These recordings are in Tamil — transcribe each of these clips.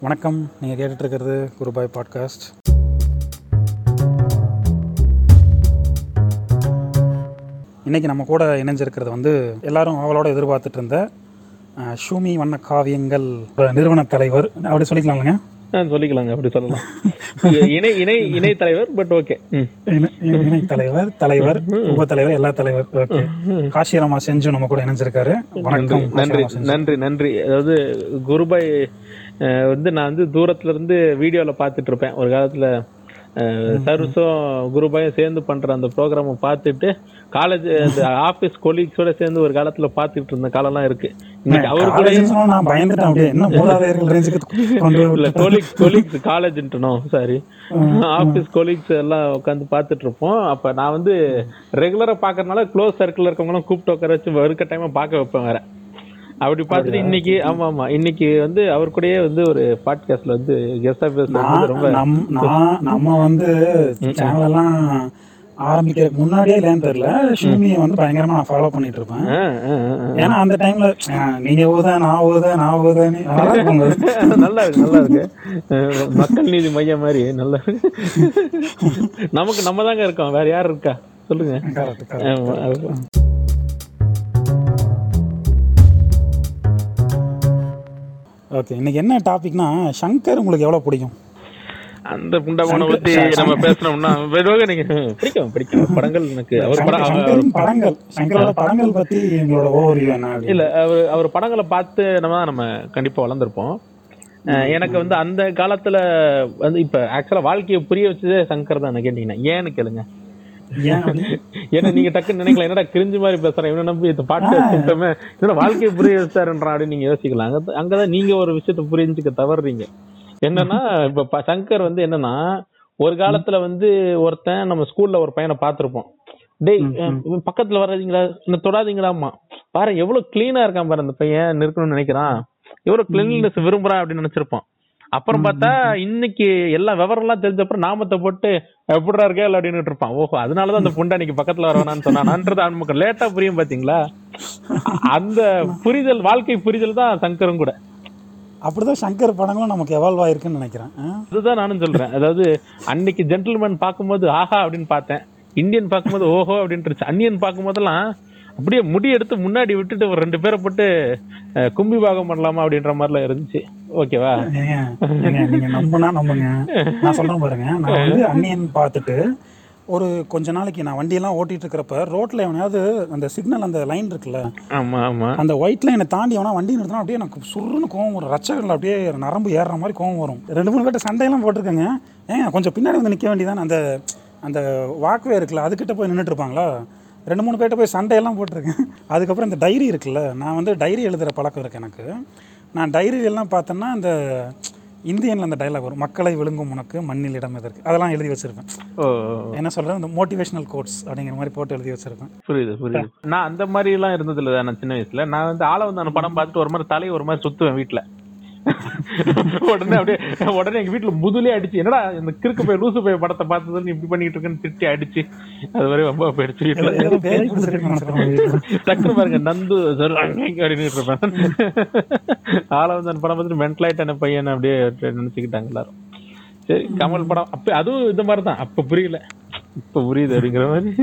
வணக்கம் நீங்கள் கேட்டுட்டு இருக்கிறது குருபாய் பாட்காஸ்ட் இன்றைக்கி நம்ம கூட இணைஞ்சிருக்கிறது வந்து எல்லாரும் அவளோட எதிர்பார்த்துட்டு இருந்த அஹ், ஷூமி வண்ண காவியங்கள் நிறுவன தலைவர் அப்படி சொல்லிக்கலாம்லங்க ஆ, சொல்லிக்கலாங்க அப்படி சொல்லலாம் இணை இணை இணை தலைவர் பட் ஓகே இணை- இணை தலைவர் தலைவர் உப தலைவர் எல்லா தலைவர் ஓகே காசிராமா செஞ்சு நம்ம கூட இணைஞ்சிருக்காரு வணக்கம் நன்றி காசிராமா செஞ்சு. நன்றி நன்றி அதாவது குருபாய் அஹ், வந்து நான் வந்து தூரத்துல இருந்து வீடியோல பாத்துட்டு இருப்பேன் ஒரு காலத்துல சர்வீஸும் குருபாயும் சேர்ந்து பண்ற அந்த ப்ரோக்ராமை பார்த்துட்டு காலேஜ் அந்த ஆபீஸ் கொலீக்ஸோட சேர்ந்து ஒரு காலத்துல பாத்துட்டு இருந்த காலம்லாம் இருக்கு இன்னைக்கு அவரு கூட காலேஜ்னு சொன்னா நான் பயந்துட்டேன் அப்படியே என்ன மூதாதையர்கள் ரேஞ்சுக்கு கொண்டு இல்ல விட்டுட்டு. கொலீக்ஸ் கொலீக்ஸ் காலேஜ்ன்றனோ சாரி ஆபீஸ் கொலீக்ஸ் எல்லாம் உட்காந்து பார்த்துட்டு இருப்போம் அப்ப நான் வந்து ரெகுலரா பாக்குறதுனால க்ளோஸ் சர்க்கிள் இருக்கவங்களும் கூப்பிட்டு உட்கார வச்சு வெறுக்க டைமா பார்க்க வைப்பேன் வேற அப்படி பார்த்துட்டு இன்னைக்கு ஆமா ஆமா இன்னைக்கு வந்து அவர் கூடயே வந்து ஒரு பாட்காஸ்ட்ல வந்து கெஸ்டா பேசுறது ரொம்ப நான் நம் நான் நம்ம வந்து சேனல் எல்லாம் ஆரம்பிக்கிறதுக்கு முன்னாடியே இல்லைன்னு தெரியல ஷூமியை வந்து பயங்கரமா நான் ஃபாலோ பண்ணிட்டு இருப்பேன் ஆ, ஆ, ஆ, ஆ. ஏன்னா அந்த டைம்ல நீங்க ஊத நான் ஊத நான் ஊதன்னு நல்லா இருக்குங்க நல்லா இருக்கு நல்லா இருக்கு அஹ் மக்கள் நீதி மையம் மாதிரி நல்லா இருக்கு. நமக்கு நம்ம தாங்க இருக்கோம் வேற யார் இருக்கா சொல்லுங்க Correct, correct. ஆமா, ஆமா. ஓகே இன்னைக்கு என்ன டாபிக்னா சங்கர் உங்களுக்கு எவ்வளவு பிடிக்கும் அந்த புண்டமான பத்தி நம்ம பேசணும்னா வெறுவாக நீங்க பிடிக்கும் பிடிக்கும் படங்கள் எனக்கு அவர் படம் அவர்- சங்கரின் படங்கள் சங்கரோட படங்கள் பத்தி உங்களோட ஓவர்வியூ என்ன அப்படின்னு? இல்ல அவர் அவர் படங்களை பார்த்து நம்ம தான் நம்ம கண்டிப்பா வளர்ந்துருப்போம் அஹ் எனக்கு வந்து அந்த காலத்துல வந்து இப்ப ஆக்சுவலா வாழ்க்கையை புரிய வச்சதே சங்கர் தான் கேட்டீங்கன்னா ஏன்னு கேளுங்க ஏன் அப்படி? ஏன்னா நீங்க டக்குன்னு நினைக்கலாம் என்னடா கிரிஞ்சு மாதிரி பேசுறேன் இவனை நம்பி இந்த பாட்டு வச்சுட்டோமே என்னடா வாழ்க்கையை புரிய வச்சாருன்றான் அப்படின்னு நீங்க யோசிக்கலாம் அங்க அங்கதான் நீங்க ஒரு விஷயத்த புரிஞ்சுக்க தவறுறீங்க என்னன்னா இப்ப ப- சங்கர் வந்து என்னன்னா ஒரு காலத்துல வந்து ஒருத்தன் நம்ம ஸ்கூல்ல ஒரு பையனை பார்த்திருப்போம் டேய் இவன் பக்கத்துல வராதீங்களா இந்த தொடாதீங்களாமா பாரு எவ்வளவு கிளீனா இருக்கான் பாரு அந்த பையன் இருக்கணும்னு நினைக்கிறான் எவ்வளவு கிளீன்லினஸ் விரும்புறான் அப்படின்னு நினைச்சிருப்பான் அப்புறம் பார்த்தா இன்னைக்கு எல்லா விவரம் எல்லாம் தெரிஞ்ச அப்புறம் நாமத்தை போட்டு எப்படிடா இருக்கே அப்படின்னு இருப்பான் ஓஹோ அதனாலதான் அந்த புண்டா இன்னைக்கு பக்கத்துல வரவேணான்னு சொன்னான்ன்றது நமக்கு லேட்டா புரியும் பாத்தீங்களா அந்த புரிதல் வாழ்க்கை புரிதல் தான் சங்கரும் கூட அப்படிதான் சங்கர் படங்களும் நமக்கு எவால்வ் ஆயிருக்குன்னு நினைக்கிறேன் ஆ? அதுதான் நானும் சொல்றேன் அதாவது அன்னைக்கு ஜென்டில்மேன் பார்க்கும்போது ஆஹா அப்படின்னு பார்த்தேன் இந்தியன் பார்க்கும்போது ஓஹோ அப்படின்ட்டு அன்னியன் பார்க்கும்போதெல்லாம் அப்படியே முடி எடுத்து முன்னாடி விட்டுட்டு ஒரு ரெண்டு பேரை போட்டு அஹ், கும்பி பாகம் பண்ணலாமா அப்படின்ற மாதிரிலாம் இருந்துச்சு ஓகேவா ஏங்க, ஏங்க, நீங்க நம்புனா நம்புங்க நான் சொல்றேன் பாருங்க நான் வந்து அன்னியன் பார்த்துட்டு ஒரு கொஞ்ச நாளைக்கு நான் வண்டியெல்லாம் ஓட்டிட்டு இருக்கிறப்ப ரோட்ல எவனையாவது அந்த சிக்னல் அந்த லைன் இருக்குல்ல ஆமா ஆமா அந்த ஒயிட் லைனை தாண்டி எவனா வண்டி நிறுத்தினா அப்படியே எனக்கு சுருன்னு கோவம் வரும் ரச்சகரில் அப்படியே நரம்பு ஏறுற மாதிரி கோவம் வரும் ரெண்டு மூணு பேர்ட்ட சண்டையெல்லாம் போட்டிருக்கேங்க ஏங்க கொஞ்சம் பின்னாடி வந்து நிற்க வேண்டியதானே அந்த அந்த வாக்வே இருக்குல்ல அதுக்கிட்ட போய் நின்றுட்டு இருப்பாங்களா ரெண்டு மூணு பேர்ட்ட போய் சண்டையெல்லாம் போட்டிருக்கேன் அதுக்கப்புறம் இந்த டைரி இருக்குல்ல நான் வந்து டைரி எழுதுகிற பழக்கம் இருக்கு எனக்கு நான் டைரி எல்லாம் பார்த்தேன்னா அந்த இந்தியனில் அந்த டைலாக் வரும் மக்களை விழுங்கும் உனக்கு மண்ணில் இடம் எதற்கு அதெல்லாம் எழுதி வச்சிருப்பேன் ஓ என்ன சொல்கிறேன் இந்த மோட்டிவேஷனல் கோட்ஸ் அப்படிங்கிற மாதிரி போட்டு எழுதி வச்சிருப்பேன் புரியுது புரியுது நான் அந்த மாதிரி எல்லாம் இருந்தது இல்ல நான் சின்ன வயசுல நான் வந்து ஆள வந்து அந்த படம் பார்த்துட்டு ஒரு மாதிரி தலையை ஒரு மாதிரி சுத்துவேன் வீட்டுல உடனே அப்படியே உடனே எங்க வீட்டுல முதுலே அடிச்சு என்னடா இந்த கிறுக்கு போய் லூசு போய் படத்தை பார்த்தது நீ இப்படி பண்ணிட்டு இருக்கேன்னு திட்டி அடிச்சு அது வரை ரொம்ப போயிடுச்சு வீட்டுல ஏதோ பேரை கொடுத்துருக்கேன்னு நினைச்சிருக்கேன் டக்குனு பாருங்க நந்து சார் அப்படின்னு இருப்பேன் ஆள வந்து அந்த படம் பார்த்துட்டு மென்டலாயிட்டான பையன் அப்படியே நினைச்சுக்கிட்டாங்க எல்லாரும் சரி கமல் படம் அப்ப அதுவும் இந்த மாதிரி தான் அப்ப புரியல இப்ப புரியுது அப்படிங்கிற மாதிரி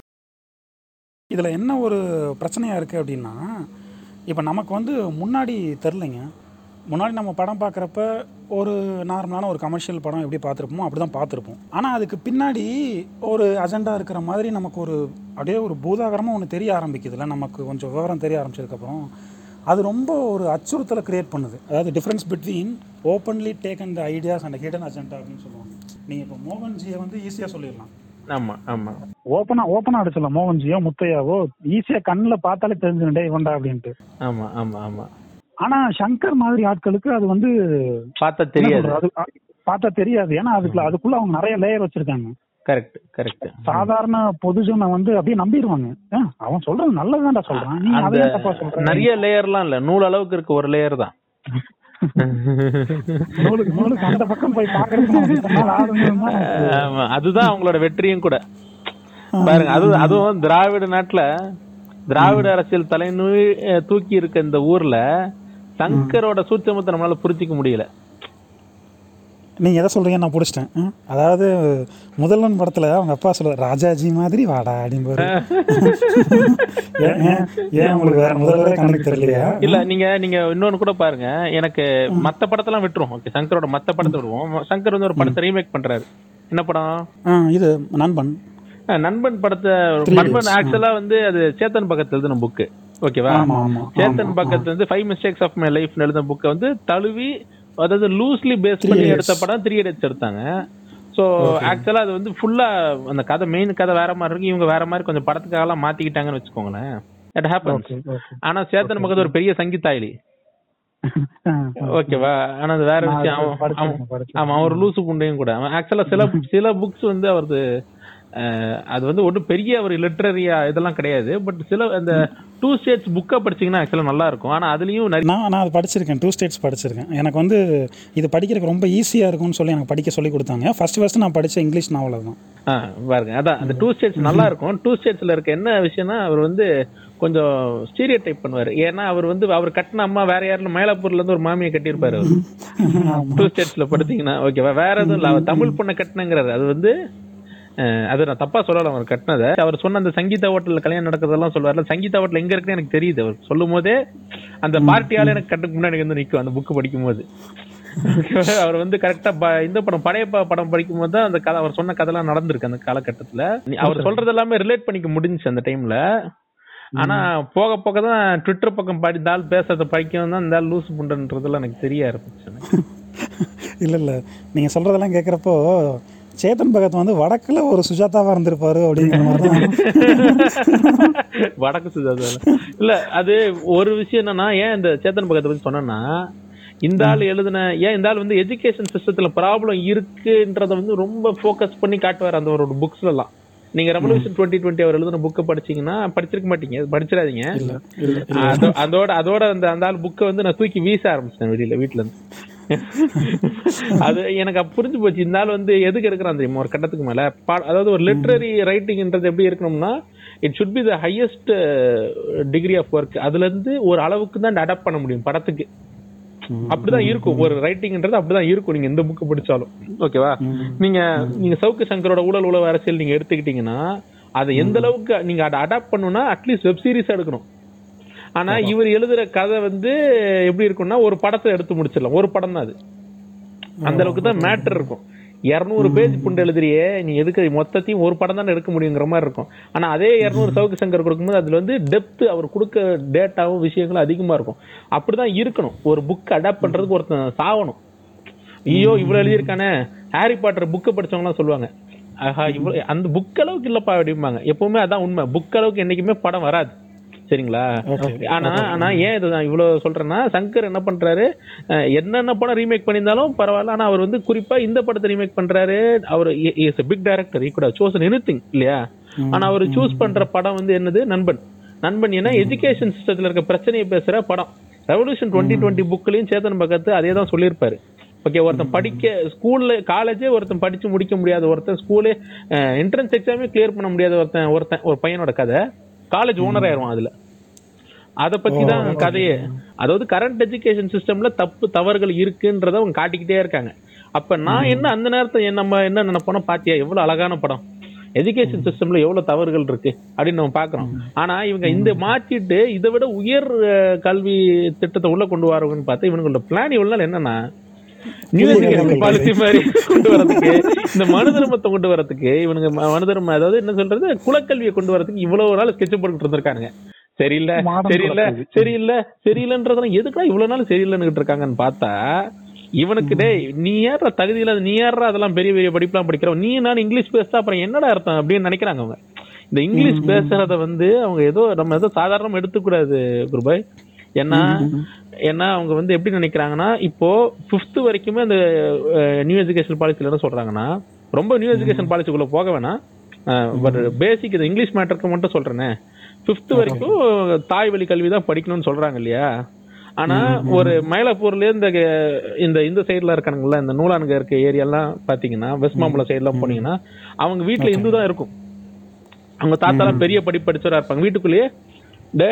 இதில் என்ன ஒரு பிரச்சனையாக இருக்குது அப்படின்னா இப்போ நமக்கு வந்து முன்னாடி தெரிலைங்க முன்னாடி நம்ம படம் பார்க்குறப்ப ஒரு நார்மலான ஒரு கமர்ஷியல் படம் எப்படி பார்த்துருப்போமோ அப்படி தான் பார்த்துருப்போம் ஆனால் அதுக்கு பின்னாடி ஒரு அஜெண்டா இருக்கிற மாதிரி நமக்கு ஒரு அப்படியே ஒரு பூதாகரமாக ஒன்று தெரிய ஆரம்பிக்குதுல்ல நமக்கு கொஞ்சம் விவரம் தெரிய ஆரம்பிச்சதுக்கப்புறம் அது ரொம்ப ஒரு அச்சுறுத்தலை கிரியேட் பண்ணுது அதாவது difference between openly taken the ideas and hidden agenda அப்படின்னு சொல்லுவாங்க நீங்கள் இப்போ மோகன்ஜியை வந்து ஈஸியாக சொல்லிடலாம் ஆமா ஆமா ஓப்பனா ஓப்பனா அடிச்சிடலாம் மோகன்ஜியோ முத்தையாவோ ஈஸியா கண்ணுல பார்த்தாலே தெரிஞ்சுடே இவன்டா அப்படின்ட்டு ஆமா ஆமா ஆமா ஆனா சங்கர் மாதிரி ஆட்களுக்கு அது வந்து பார்த்தா என்ன தெரியாது சொல்றது, அது அ- பார்த்தா தெரியாது ஏன்னா அதுக்குள்ள அதுக்குள்ள அவங்க நிறைய லேயர் வச்சிருக்காங்க கரெக்ட் கரெக்ட் சாதாரண பொதுஜனை வந்து அப்படியே நம்பிடுவாங்க ஆ, அவன் சொல்றது நல்லதுதான்டா சொல்றான் நீ அந்த அதையே தப்பா சொல்ற நிறைய லேயர்லாம் இல்ல நூல் அளவுக்கு இருக்கு ஒரு லேயர் தான் நூலுக்கு நூலுக்கு அந்த பக்கம் போய் பாக்குறதுக்கு நமக்கு இத்தனை நாள் ஆகுதுன்னா, ஆமா, அதுதான் அவங்களோட வெற்றியும் கூட பாருங்க அது அதுவும் திராவிட நாட்டுல திராவிட அரசியல் தலைநூய் தூக்கி இருக்க இந்த ஊர்ல சங்கரோட சூட்சமத்தை நம்மளால புரிஞ்சிக்க முடியல நீங்கள் எதை சொல்கிறீங்க நான் பிடிச்சிட்டேன் ம். அதாவது முதல்வன் படத்தில் அவங்க அப்பா சொல்லுவார் ராஜாஜி மாதிரி வாடா அப்படிம்பாரு ஏன் ஏன் ஏன் உங்களுக்கு வேற முதல்வரே கண்ணுக்கு தெரியலையா இல்ல நீங்க நீங்க இன்னொன்னு கூட பாருங்க எனக்கு மத்த படத்தெல்லாம் விட்டுருவோம் ஓகே சங்கரோட மத்த படத்தை விடுவோம் சங்கர் வந்து ஒரு படத்தை ரீமேக் பண்றாரு என்ன படம் ஆ இது நண்பன் அஹ் நண்பன் படத்தை நண்பன் ஆக்சுவலா வந்து அது சேத்தன் பக்கத்துல எழுதின புக்கு ஓகேவா ஆமாம் ஆமாம் சேத்தன் பக்கத்துல வந்து five mistakes of my life எழுதின புக்கை வந்து தழுவி அதாவது லூஸ்லி பேஸ் பண்ணி எடுத்த படம் த்ரீ இடியட்ஸ் எடுத்தாங்க சோ ஆக்சுவலா அது வந்து ஃபுல்லா அந்த கதை மெயின் கதை வேற மாதிரி இருக்கு இவங்க வேற மாதிரி கொஞ்சம் படத்துக்காக எல்லாம் மாத்திக்கிட்டாங்கன்னு வச்சுக்கோங்களேன் இட் ஹேப்பன்ஸ் ஆனா சேத்தன் பக்கத்து ஒரு பெரிய சங்கீதாயிலி ஓகேவா ஆனா அது வேற விஷயம் அவன் அவன்- ஆமா அவர் லூசு புண்டையும் கூட அவன் ஆக்சுவலா சில சில புக்ஸ் வந்து அவரது அஹ், அது வந்து ஒன்றும் பெரிய ஒரு லிட்டரரியா இதெல்லாம் கிடையாது பட் சில அந்த டூ ஸ்டேட்ஸ் புக்கை படிச்சீங்கன்னா ஆக்சுவலா நல்லா இருக்கும் ஆனா அதுலயும் நிறைய நான் நான் அது படிச்சிருக்கேன் டூ ஸ்டேட்ஸ் படிச்சிருக்கேன் எனக்கு வந்து இது படிக்கிறதுக்கு ரொம்ப ஈஸியாக இருக்கும்னு சொல்லி எனக்கு படிக்க சொல்லி கொடுத்தாங்க ஃபர்ஸ்ட் ஃபர்ஸ்ட் நான் படித்த இங்கிலீஷ் நாவல் தான் ஆ, பாருங்க அதான் அந்த டூ ஸ்டேட்ஸ் நல்லா இருக்கும் டூ ஸ்டேட்ஸ்ல இருக்க என்ன விஷயம்னா அவர் வந்து கொஞ்சம் ஸ்டீரியோ டைப் பண்ணுவாரு ஏன்னா அவர் வந்து அவர் கட்டின அம்மா வேற யாரும் மயிலாப்பூர்ல இருந்து ஒரு மாமியை கட்டியிருப்பாரு அவர் டூ ஸ்டேட்ஸ்ல படுத்தீங்கன்னா ஓகேவா வேற எதுவும் இல்ல அவர் தமிழ் பொண்ணை கட்டினங்கிறாரு அது வந்து அஹ், அது நான் தப்பா சொல்லல அவர் கட்டினதை அவர் சொன்ன அந்த சங்கீதா ஹோட்டல்ல கல்யாணம் நடக்கிறதெல்லாம் சொல்லுவார்ல சங்கீதா ஹோட்டல் எங்க இருக்குன்னு எனக்கு தெரியுது அவர் சொல்லும் போதே அந்த பார்ட்டியால எனக்கு கட்டுக்கு முன்னாடி வந்து நிக்கும் அந்த புக் படிக்கும் போது அவர் வந்து கரெக்டா இந்த படம் படையப்பா படம் படிக்கும் போது தான் அந்த கதை அவர் சொன்ன கதைலாம் நடந்திருக்கு அந்த காலகட்டத்துல நீ- அவர் சொல்றது எல்லாமே ரிலேட் பண்ணிக்க முடிஞ்சுச்சு அந்த டைம்ல ஆனா போக போக தான் ட்விட்டர் பக்கம் படி இந்த ஆள் பேசுறத படிக்கவும் தான் இந்த ஆள் லூசு புண்டன்றதுலாம் எனக்கு தெரிய ஆரம்பிச்சு எனக்கு. இல்லை இல்லை நீங்கள் சொல்கிறதெல்லாம் கேட்குறப்போ சேத்தன் பகத் வந்து வடக்குல ஒரு சுஜாதாவா இருந்திருப்பாரு அப்படிங்கிற மாதிரி தான் வடக்கு சுஜாதா இல்ல அது ஒரு விஷயம் என்னன்னா ஏன் இந்த சேத்தன் பகத்தை பத்தி சொன்னேன்னா இந்த ஆள் எழுதின ஏன் இந்த ஆள் வந்து எஜுகேஷன் சிஸ்டத்துல ப்ராப்ளம் இருக்குன்றத வந்து ரொம்ப ஃபோக்கஸ் பண்ணி காட்டுவார் அந்த ஒரு புக்ஸ்ல எல்லாம் நீங்க ரெவல்யூஷன் டுவெண்ட்டி டுவெண்ட்டி அவர் எழுதின புக்கை படிச்சீங்கன்னா படிச்சிருக்க மாட்டீங்க படிச்சிடாதீங்க இல்லை இல்லை அதோ- அதோட அதோட அந்த அந்த ஆள் புக்கை வந்து நான் தூக்கி வீச ஆரம்பிச்சிட்டேன் வெளியில வீட்ல இருந்து அது எனக்கு அப்ப புரிஞ்சு போச்சு இந்த ஆள் வந்து எதுக்கு எடுக்கிறான் தெரியுமா ஒரு கட்டத்துக்கு மேல பா- அதாவது ஒரு லிட்ரரி ரைட்டிங்ன்றது எப்படி இருக்கணும்னா it should be the highest degree of work அதுல இருந்து ஒரு அளவுக்கு தான் அடாப்ட் பண்ண முடியும் படத்துக்கு அப்படிதான் இருக்கும் ஒரு ரைட்டிங்ன்றது அப்படிதான் இருக்கும் நீங்க எந்த புக் படிச்சாலும் ஓகேவா நீங்க நீங்க சவுக்கு சங்கரோட ஊழல் உழவு அரசியல் நீங்க எடுத்துக்கிட்டீங்கன்னா அதை எந்த அளவுக்கு நீங்க அதை அடாப்ட் பண்ணணும்னா அட்லீஸ்ட் வெப் சீரிஸ் எடுக்கணும் ஆனா இவர் எழுதுற கதை வந்து எப்படி இருக்கும்னா ஒரு படத்தை எடுத்து முடிச்சிடலாம் ஒரு படம் தான் அது அந்த அளவுக்கு தான் மேட்டர் இருக்கும் இருநூறு பேஜ் புண்டு எழுதுறியே நீ எதுக்கு மொத்தத்தையும் ஒரு படம் தான் எடுக்க முடியுங்கிற மாதிரி இருக்கும் ஆனா அதே இருநூறு சவுக்கு சங்கர் கொடுக்கும்போது அதுல வந்து டெப்த் அவர் கொடுக்க டேட்டாவும் விஷயங்களும் அதிகமா இருக்கும் அப்படிதான் இருக்கணும் ஒரு புக் அடாப்ட் பண்றதுக்கு ஒருத்தன் சாவணும் ஐயோ இவ்வளவு எழுதியிருக்கானே ஹாரி பாட்டர் புக்கை படிச்சவங்க எல்லாம் சொல்லுவாங்க ஆஹா இவ்வளவு அந்த புக் அளவுக்கு இல்லப்பா அப்படிம்பாங்க எப்பவுமே அதான் உண்மை புக் அளவுக்கு என்னைக்குமே படம் வராது சரிங்களா ஆனா ஆனா ஏன் இது நான் இவ்வளவு சொல்றேன்னா சங்கர் என்ன பண்றாரு அஹ் என்னென்ன படம் ரீமேக் பண்ணியிருந்தாலும் பரவாயில்ல ஆனா அவர் வந்து குறிப்பா இந்த படத்தை ரீமேக் பண்றாரு அவர் இஸ் பிக் டைரக்டர் ஈ கூட சோஸ் எனிதிங் இல்லையா ஆனா அவர் சூஸ் பண்ற படம் வந்து என்னது நண்பன் நண்பன் ஏன்னா எஜுகேஷன் சிஸ்டத்துல இருக்க பிரச்சனையை பேசுற படம் ரெவல்யூஷன் டுவெண்ட்டி டுவெண்ட்டி புக்லயும் சேத்தன் பகத் அதே தான் சொல்லியிருப்பாரு ஓகே ஒருத்தன் படிக்க ஸ்கூல்ல காலேஜே ஒருத்தன் படிச்சு முடிக்க முடியாத ஒருத்தன் ஸ்கூலே என்ட்ரன்ஸ் எக்ஸாமே கிளியர் பண்ண முடியாத ஒருத்தன் ஒருத்தன் ஒரு பையனோட கதை காலேஜ் ஓனர் ஆயிருவான் அதுல அத பத்தி தான் கதையே அதாவது கரண்ட் எஜுகேஷன் சிஸ்டம்ல தப்பு தவறுகள் இருக்குன்றத அவங்க காட்டிக்கிட்டே இருக்காங்க அப்ப நான் என்ன அந்த நேரத்தை என்ன- நம்ம என்ன நினைப்போனா பாத்தியா எவ்வளவு அழகான படம் எஜுகேஷன் சிஸ்டம்ல எவ்வளவு தவறுகள் இருக்கு அப்படின்னு நம்ம பாக்குறோம் ஆனா இவங்க இந்த மாத்திட்டு இதை விட உயர் அஹ், கல்வி திட்டத்தை உள்ள கொண்டு வரவங்கன்னு பார்த்தா இவங்களோட பிளான் இவ்வளவு நாள் என்னன்னா நியூ எஜுகேஷன் பாலிசி மாதிரி கொண்டு வரதுக்கு இந்த மனு தர்மத்தை கொண்டு வரதுக்கு இவனுங்க ம- மனு தர்மம் அதாவது என்ன சொல்றது குலக்கல்வியை கொண்டு வரதுக்கு இவ்வளவு நாள் ஸ்கெட்ச் போட்டுட்டு இருந்திருக்கானுங்க சரியில்ல Modern சரியில்ல குலக்கல்வி. சரியில்ல சரியில்லைன்றதெல்லாம் எதுக்குடா இவ்வளவு நாள் சரியில்லைன்னு இருக்காங்கன்னு பார்த்தா இவனுக்கு டேய் நீ ஏற தகுதியில நீ ஏற அதெல்லாம் பெரிய பெரிய படிப்புலாம் படிக்கிறோம் நீ நான் இங்கிலீஷ் பேசுறா அப்புறம் என்னடா அர்த்தம் அப்படின்னு நினைக்கிறாங்க அவங்க இந்த இங்கிலீஷ் பேசுறத வந்து அவங்க ஏதோ நம்ம ஏதோ சாதாரணமா எடுத்துக்கூடாது குருபாய் ஏன்னா ஏன்னா அவங்க வந்து எப்படி நினைக்கிறாங்கன்னா இப்போ பிப்த் வரைக்குமே அந்த நியூ எஜுகேஷன் பாலிசில என்ன சொல்றாங்கன்னா ரொம்ப நியூ எஜுகேஷன் பாலிசிக்குள்ள போக வேணாம் பட் பேசிக் இது இங்கிலீஷ் மேட்டருக்கு மட்டும் சொல்றேனே பிப்த் வரைக்கும் தாய் வழி கல்வி தான் படிக்கணும்னு சொல்றாங்க இல்லையா ஆனா ஒரு மயிலாப்பூர்ல இந்த இந்த இந்த சைடுல இருக்கானுங்கல்ல இந்த நூலானுங்க இருக்க ஏரியாலாம் பாத்தீங்கன்னா வெஸ்ட் மாம்பலம் சைடுலாம் போனீங்கன்னா அவங்க வீட்டுல இந்து தான் இருக்கும் அவங்க தாத்தாலாம் பெரிய படிப்பு படிச்சவரா இருப்பாங்க வீட்டுக்குள்ளேயே டேய்